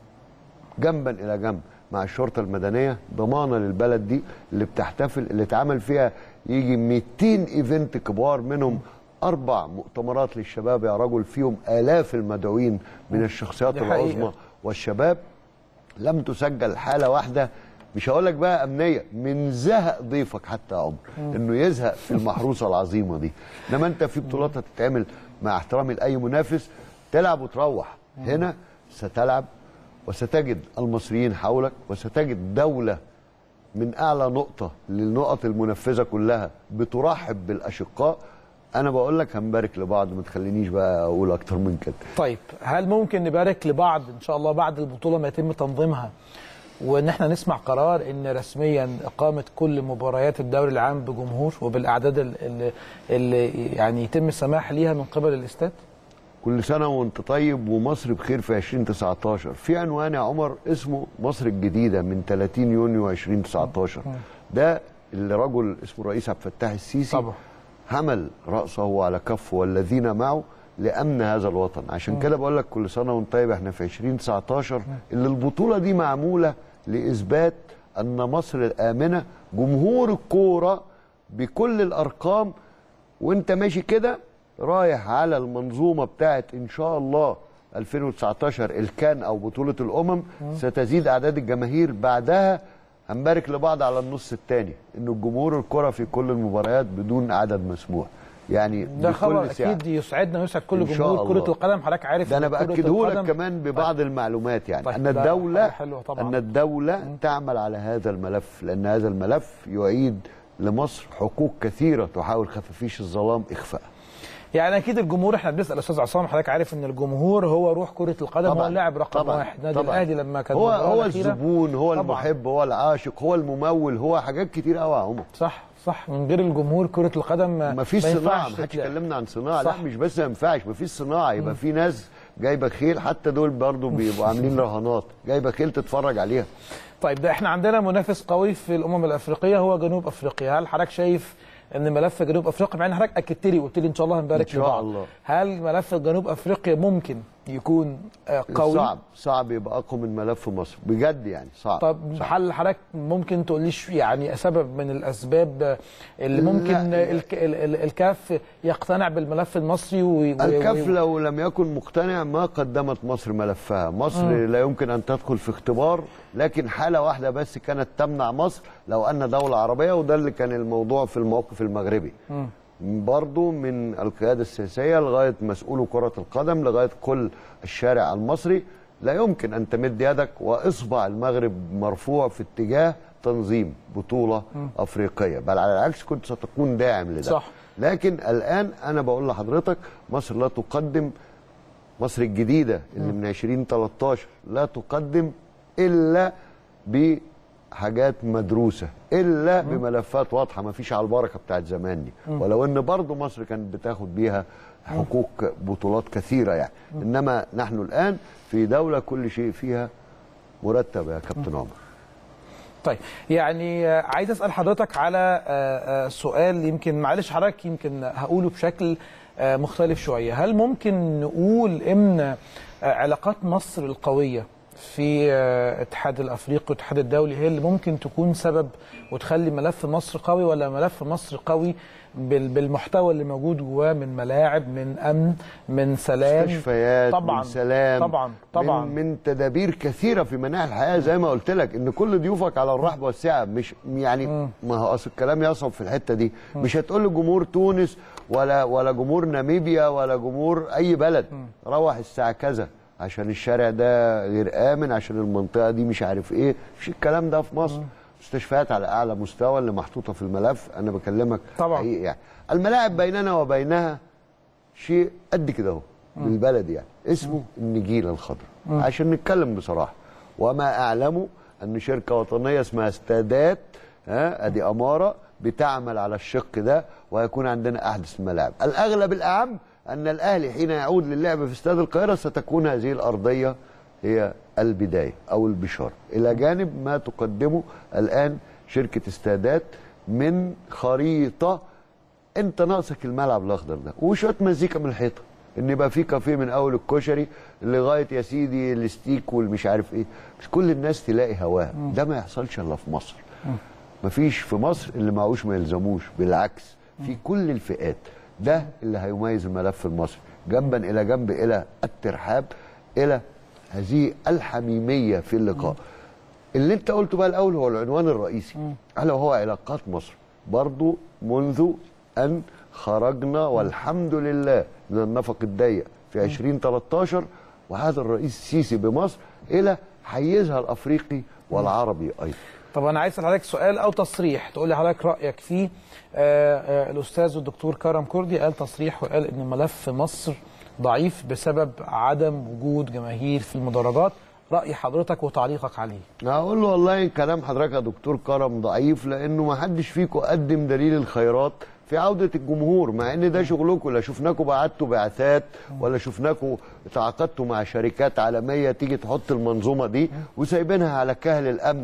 Speaker 2: جنبا الى جنب مع الشرطه المدنيه ضمانه للبلد دي اللي بتحتفل اللي اتعمل فيها يجي 200 ايفنت كبار منهم اربع مؤتمرات للشباب يا رجل فيهم الاف المدعوين من الشخصيات
Speaker 1: دي حقيقة.
Speaker 2: العظمى والشباب لم تسجل حاله واحده مش هقول لك بقى امنيه من زهق ضيفك حتى يا عمر انه يزهق في المحروسه العظيمه دي انما انت في بطولات هتتعمل مع احترامي لاي منافس تلعب وتروح هنا ستلعب وستجد المصريين حولك وستجد دوله من اعلى نقطه للنقط المنفذه كلها بترحب بالاشقاء انا بقول لك هنبارك لبعض ما تخلينيش بقى اقول اكتر من كده
Speaker 1: طيب هل ممكن نبارك لبعض ان شاء الله بعد البطوله ما يتم تنظيمها وان احنا نسمع قرار ان رسميا اقامه كل مباريات الدوري العام بجمهور وبالاعداد اللي, اللي يعني يتم السماح ليها من قبل الاستاد؟
Speaker 2: كل سنه وانت طيب ومصر بخير في 2019 في عنوان يا عمر اسمه مصر الجديده من 30 يونيو 2019 ده اللي رجل اسمه الرئيس عبد الفتاح السيسي
Speaker 1: طبعا.
Speaker 2: حمل راسه على كفه والذين معه لامن هذا الوطن عشان كده بقول لك كل سنه وانت طيب احنا في 2019 اللي البطوله دي معموله لاثبات ان مصر الامنه جمهور الكوره بكل الارقام وانت ماشي كده رايح على المنظومه بتاعت ان شاء الله 2019 الكان او بطوله الامم ستزيد اعداد الجماهير بعدها هنبارك لبعض على النص الثاني ان الجمهور الكره في كل المباريات بدون عدد مسموح يعني
Speaker 1: ده خبر
Speaker 2: بكل سعة.
Speaker 1: اكيد يسعدنا ويسعد كل
Speaker 2: إن شاء
Speaker 1: جمهور
Speaker 2: الله.
Speaker 1: كره القدم حضرتك عارف
Speaker 2: ده انا
Speaker 1: إن كرة
Speaker 2: باكده لك
Speaker 1: القدم-
Speaker 2: كمان ببعض المعلومات يعني
Speaker 1: طيب،
Speaker 2: ان
Speaker 1: ده
Speaker 2: الدوله
Speaker 1: حاجة حلوة طبعاً.
Speaker 2: ان الدوله تعمل على هذا الملف لان هذا الملف يعيد لمصر حقوق كثيره تحاول خفافيش الظلام اخفائها
Speaker 1: يعني اكيد الجمهور احنا بنسال استاذ عصام حضرتك عارف ان الجمهور هو روح كره القدم هو
Speaker 2: طبعاً،
Speaker 1: اللاعب رقم
Speaker 2: طبعاً،
Speaker 1: واحد نادي
Speaker 2: طبعاً.
Speaker 1: الاهلي لما كان
Speaker 2: هو
Speaker 1: المباراة
Speaker 2: هو
Speaker 1: الأخيرة.
Speaker 2: الزبون هو
Speaker 1: طبعاً.
Speaker 2: المحب هو العاشق هو الممول هو حاجات كتير قوي يا عمر
Speaker 1: صح صح من غير الجمهور كره القدم
Speaker 2: ما فيش
Speaker 1: ما
Speaker 2: صناعه
Speaker 1: ينفعش
Speaker 2: ما حدش
Speaker 1: تتلعب.
Speaker 2: كلمنا عن صناعه
Speaker 1: صح.
Speaker 2: لا مش بس ما ينفعش ما فيش صناعه يبقى في ناس جايبه خيل حتى دول برضو بيبقوا عاملين رهانات جايبه خيل تتفرج عليها
Speaker 1: طيب ده احنا عندنا منافس قوي في الامم الافريقيه هو جنوب افريقيا هل حضرتك شايف ان ملف جنوب افريقيا مع ان حضرتك اكدت لي وقلت لي ان شاء الله هنبارك
Speaker 2: إن شاء
Speaker 1: لبعض.
Speaker 2: الله.
Speaker 1: هل ملف جنوب افريقيا ممكن يكون آه، قوي
Speaker 2: صعب صعب يبقى اقوى من ملف مصر بجد يعني صعب
Speaker 1: طب
Speaker 2: صعب.
Speaker 1: هل حضرتك ممكن تقول ليش يعني سبب من الاسباب اللي
Speaker 2: لا.
Speaker 1: ممكن الك- ال- ال- الكاف يقتنع بالملف المصري و... و-
Speaker 2: الكاف
Speaker 1: و-
Speaker 2: لو لم يكن مقتنع ما قدمت مصر ملفها مصر لا يمكن أن تدخل في اختبار لكن حالة واحدة بس كانت تمنع مصر لو أن دولة عربية وده اللي كان الموضوع في الموقف المغربي برضو من القيادة السياسية لغاية مسؤول كرة القدم لغاية كل الشارع المصري لا يمكن أن تمد يدك وإصبع المغرب مرفوع في اتجاه تنظيم بطولة أفريقية بل على العكس كنت ستكون داعم لده
Speaker 1: صح.
Speaker 2: لكن الآن أنا بقول لحضرتك مصر لا تقدم مصر الجديدة اللي من 2013 لا تقدم إلا بحاجات مدروسة إلا بملفات واضحة ما فيش على البركة بتاعت زمان دي ولو إن برضو مصر كانت بتاخد بيها حقوق بطولات كثيرة يعني إنما نحن الآن في دولة كل شيء فيها مرتب يا كابتن عمر
Speaker 1: طيب يعني آه، عايز اسال حضرتك على آه، آه، سؤال يمكن معلش حضرتك يمكن هقوله بشكل آه، مختلف شويه هل ممكن نقول ان آه، علاقات مصر القويه في آه، الاتحاد الافريقي والاتحاد الدولي هي اللي ممكن تكون سبب وتخلي ملف مصر قوي ولا ملف مصر قوي بال- بالمحتوى اللي موجود جواه من ملاعب من امن من سلام
Speaker 2: مستشفيات
Speaker 1: طبعا
Speaker 2: من سلام
Speaker 1: طبعا طبعا
Speaker 2: من, من تدابير كثيره في مناحي الحياه زي ما قلت لك ان كل ضيوفك على الرحب والسعه مش يعني ما هو اصل الكلام يصعب في الحته دي مش هتقول لجمهور تونس ولا ولا جمهور ناميبيا ولا جمهور اي بلد روح الساعه كذا عشان الشارع ده غير امن عشان المنطقه دي مش عارف ايه مش الكلام ده في مصر مستشفيات على اعلى مستوى اللي محطوطه في الملف انا بكلمك
Speaker 1: طبعاً.
Speaker 2: حقيقي يعني الملاعب بيننا وبينها شيء قد كده اهو بالبلد يعني اسمه النجيله الخضراء عشان نتكلم بصراحه وما اعلمه ان شركه وطنيه اسمها استادات ها ادي اماره بتعمل على الشق ده وهيكون عندنا احدث الملاعب الاغلب الاعم ان الاهلي حين يعود للعب في استاد القاهره ستكون هذه الارضيه هي البدايه او البشاره الى جانب ما تقدمه الان شركه استادات من خريطه انت ناقصك الملعب الاخضر ده وشويه مزيكا من الحيطه ان يبقى في كافيه من اول الكشري لغايه يا سيدي الستيك والمش عارف ايه مش كل الناس تلاقي هواها ده ما يحصلش الا في مصر مفيش في مصر اللي معهوش ما يلزموش بالعكس في كل الفئات ده اللي هيميز الملف المصري جنبا الى جنب الى الترحاب الى هذه الحميميه في اللقاء اللي انت قلته بقى الاول هو العنوان الرئيسي الا وهو علاقات مصر برضو منذ ان خرجنا والحمد لله من النفق الضيق في 2013 وهذا الرئيس السيسي بمصر الى حيزها الافريقي والعربي ايضا
Speaker 1: طب انا عايز اسال حضرتك سؤال او تصريح تقول لي حضرتك رايك فيه آه آه الاستاذ الدكتور كرم كردي قال تصريح وقال ان ملف مصر ضعيف بسبب عدم وجود جماهير في المدرجات راي حضرتك وتعليقك عليه
Speaker 2: هقول له والله كلام حضرتك يا دكتور كرم ضعيف لانه ما حدش فيكم قدم دليل الخيرات في عودة الجمهور مع ان ده شغلكم لا شفناكم بعتوا بعثات ولا شفناكم تعاقدتوا مع شركات عالمية تيجي تحط المنظومة دي وسايبينها على كهل الامن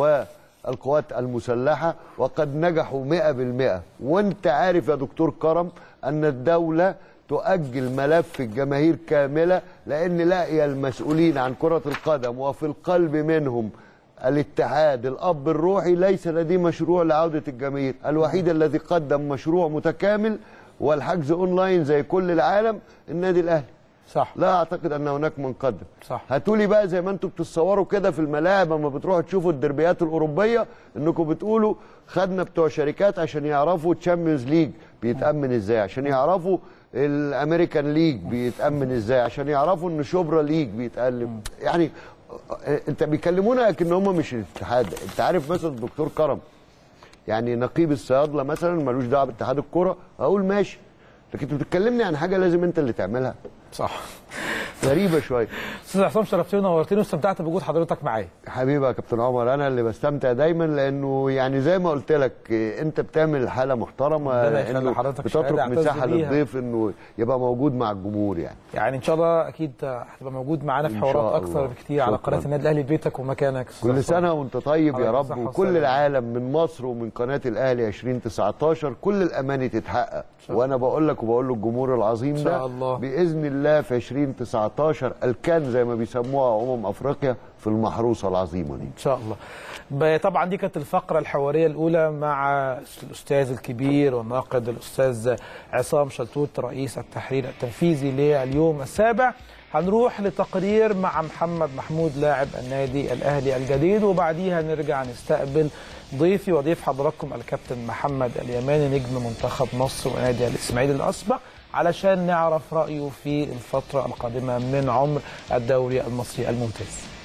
Speaker 2: والقوات المسلحة وقد نجحوا مئة بالمئة وانت عارف يا دكتور كرم ان الدولة تؤجل ملف الجماهير كاملة لأن لاقي المسؤولين عن كرة القدم وفي القلب منهم الاتحاد الاب الروحي ليس لديه مشروع لعوده الجماهير الوحيد الذي قدم مشروع متكامل والحجز اونلاين زي كل العالم النادي الاهلي
Speaker 1: صح
Speaker 2: لا اعتقد ان هناك من قدم
Speaker 1: صح.
Speaker 2: هاتولي بقى زي ما انتم بتتصوروا كده في الملاعب اما بتروحوا تشوفوا الدربيات الاوروبيه انكم بتقولوا خدنا بتوع شركات عشان يعرفوا تشامبيونز ليج بيتامن ازاي عشان يعرفوا الامريكان ليج بيتامن ازاي عشان يعرفوا ان شبرا ليج بيتقلب يعني انت بيكلمونا لكن هم مش الاتحاد انت عارف مثلا الدكتور كرم يعني نقيب الصيادله مثلا ملوش دعوه باتحاد الكره اقول ماشي لكن انت بتكلمني عن حاجه لازم انت اللي تعملها
Speaker 1: صح
Speaker 2: غريبه شويه
Speaker 1: استاذ عصام شرفتني ونورتني واستمتعت بوجود حضرتك معايا
Speaker 2: حبيبي يا كابتن عمر انا اللي بستمتع دايما لانه يعني زي ما قلت لك إيه، انت بتعمل حاله محترمه
Speaker 1: ربنا يخلي
Speaker 2: انه
Speaker 1: حضرتك
Speaker 2: بتترك
Speaker 1: شهادة أعتز
Speaker 2: مساحه
Speaker 1: بيها.
Speaker 2: للضيف انه يبقى موجود مع الجمهور يعني
Speaker 1: يعني ان شاء الله اكيد هتبقى موجود معانا في
Speaker 2: إن
Speaker 1: حوارات
Speaker 2: شاء
Speaker 1: اكثر
Speaker 2: الله.
Speaker 1: بكتير على
Speaker 2: شكراً.
Speaker 1: قناه النادي الاهلي بيتك ومكانك أستاذ
Speaker 2: كل
Speaker 1: عصام.
Speaker 2: سنه وانت طيب يا
Speaker 1: عليك
Speaker 2: رب
Speaker 1: الصحة
Speaker 2: وكل
Speaker 1: والسلامة.
Speaker 2: العالم من مصر ومن قناه الاهلي 2019 كل الاماني تتحقق وانا بقول لك وبقول للجمهور العظيم
Speaker 1: إن
Speaker 2: ده
Speaker 1: شاء الله.
Speaker 2: باذن الله في 2019 الكان زي ما بيسموها امم افريقيا في المحروسه العظيمه دي
Speaker 1: ان شاء الله ب- طبعا دي كانت الفقره الحواريه الاولى مع الاستاذ الكبير والناقد الاستاذ عصام شلتوت رئيس التحرير التنفيذي لليوم السابع هنروح لتقرير مع محمد محمود لاعب النادي الاهلي الجديد وبعديها نرجع نستقبل ضيفي وضيف حضراتكم الكابتن محمد اليماني نجم منتخب مصر ونادي الاسماعيلي الاسبق علشان نعرف رايه في الفتره القادمه من عمر الدوري المصري الممتاز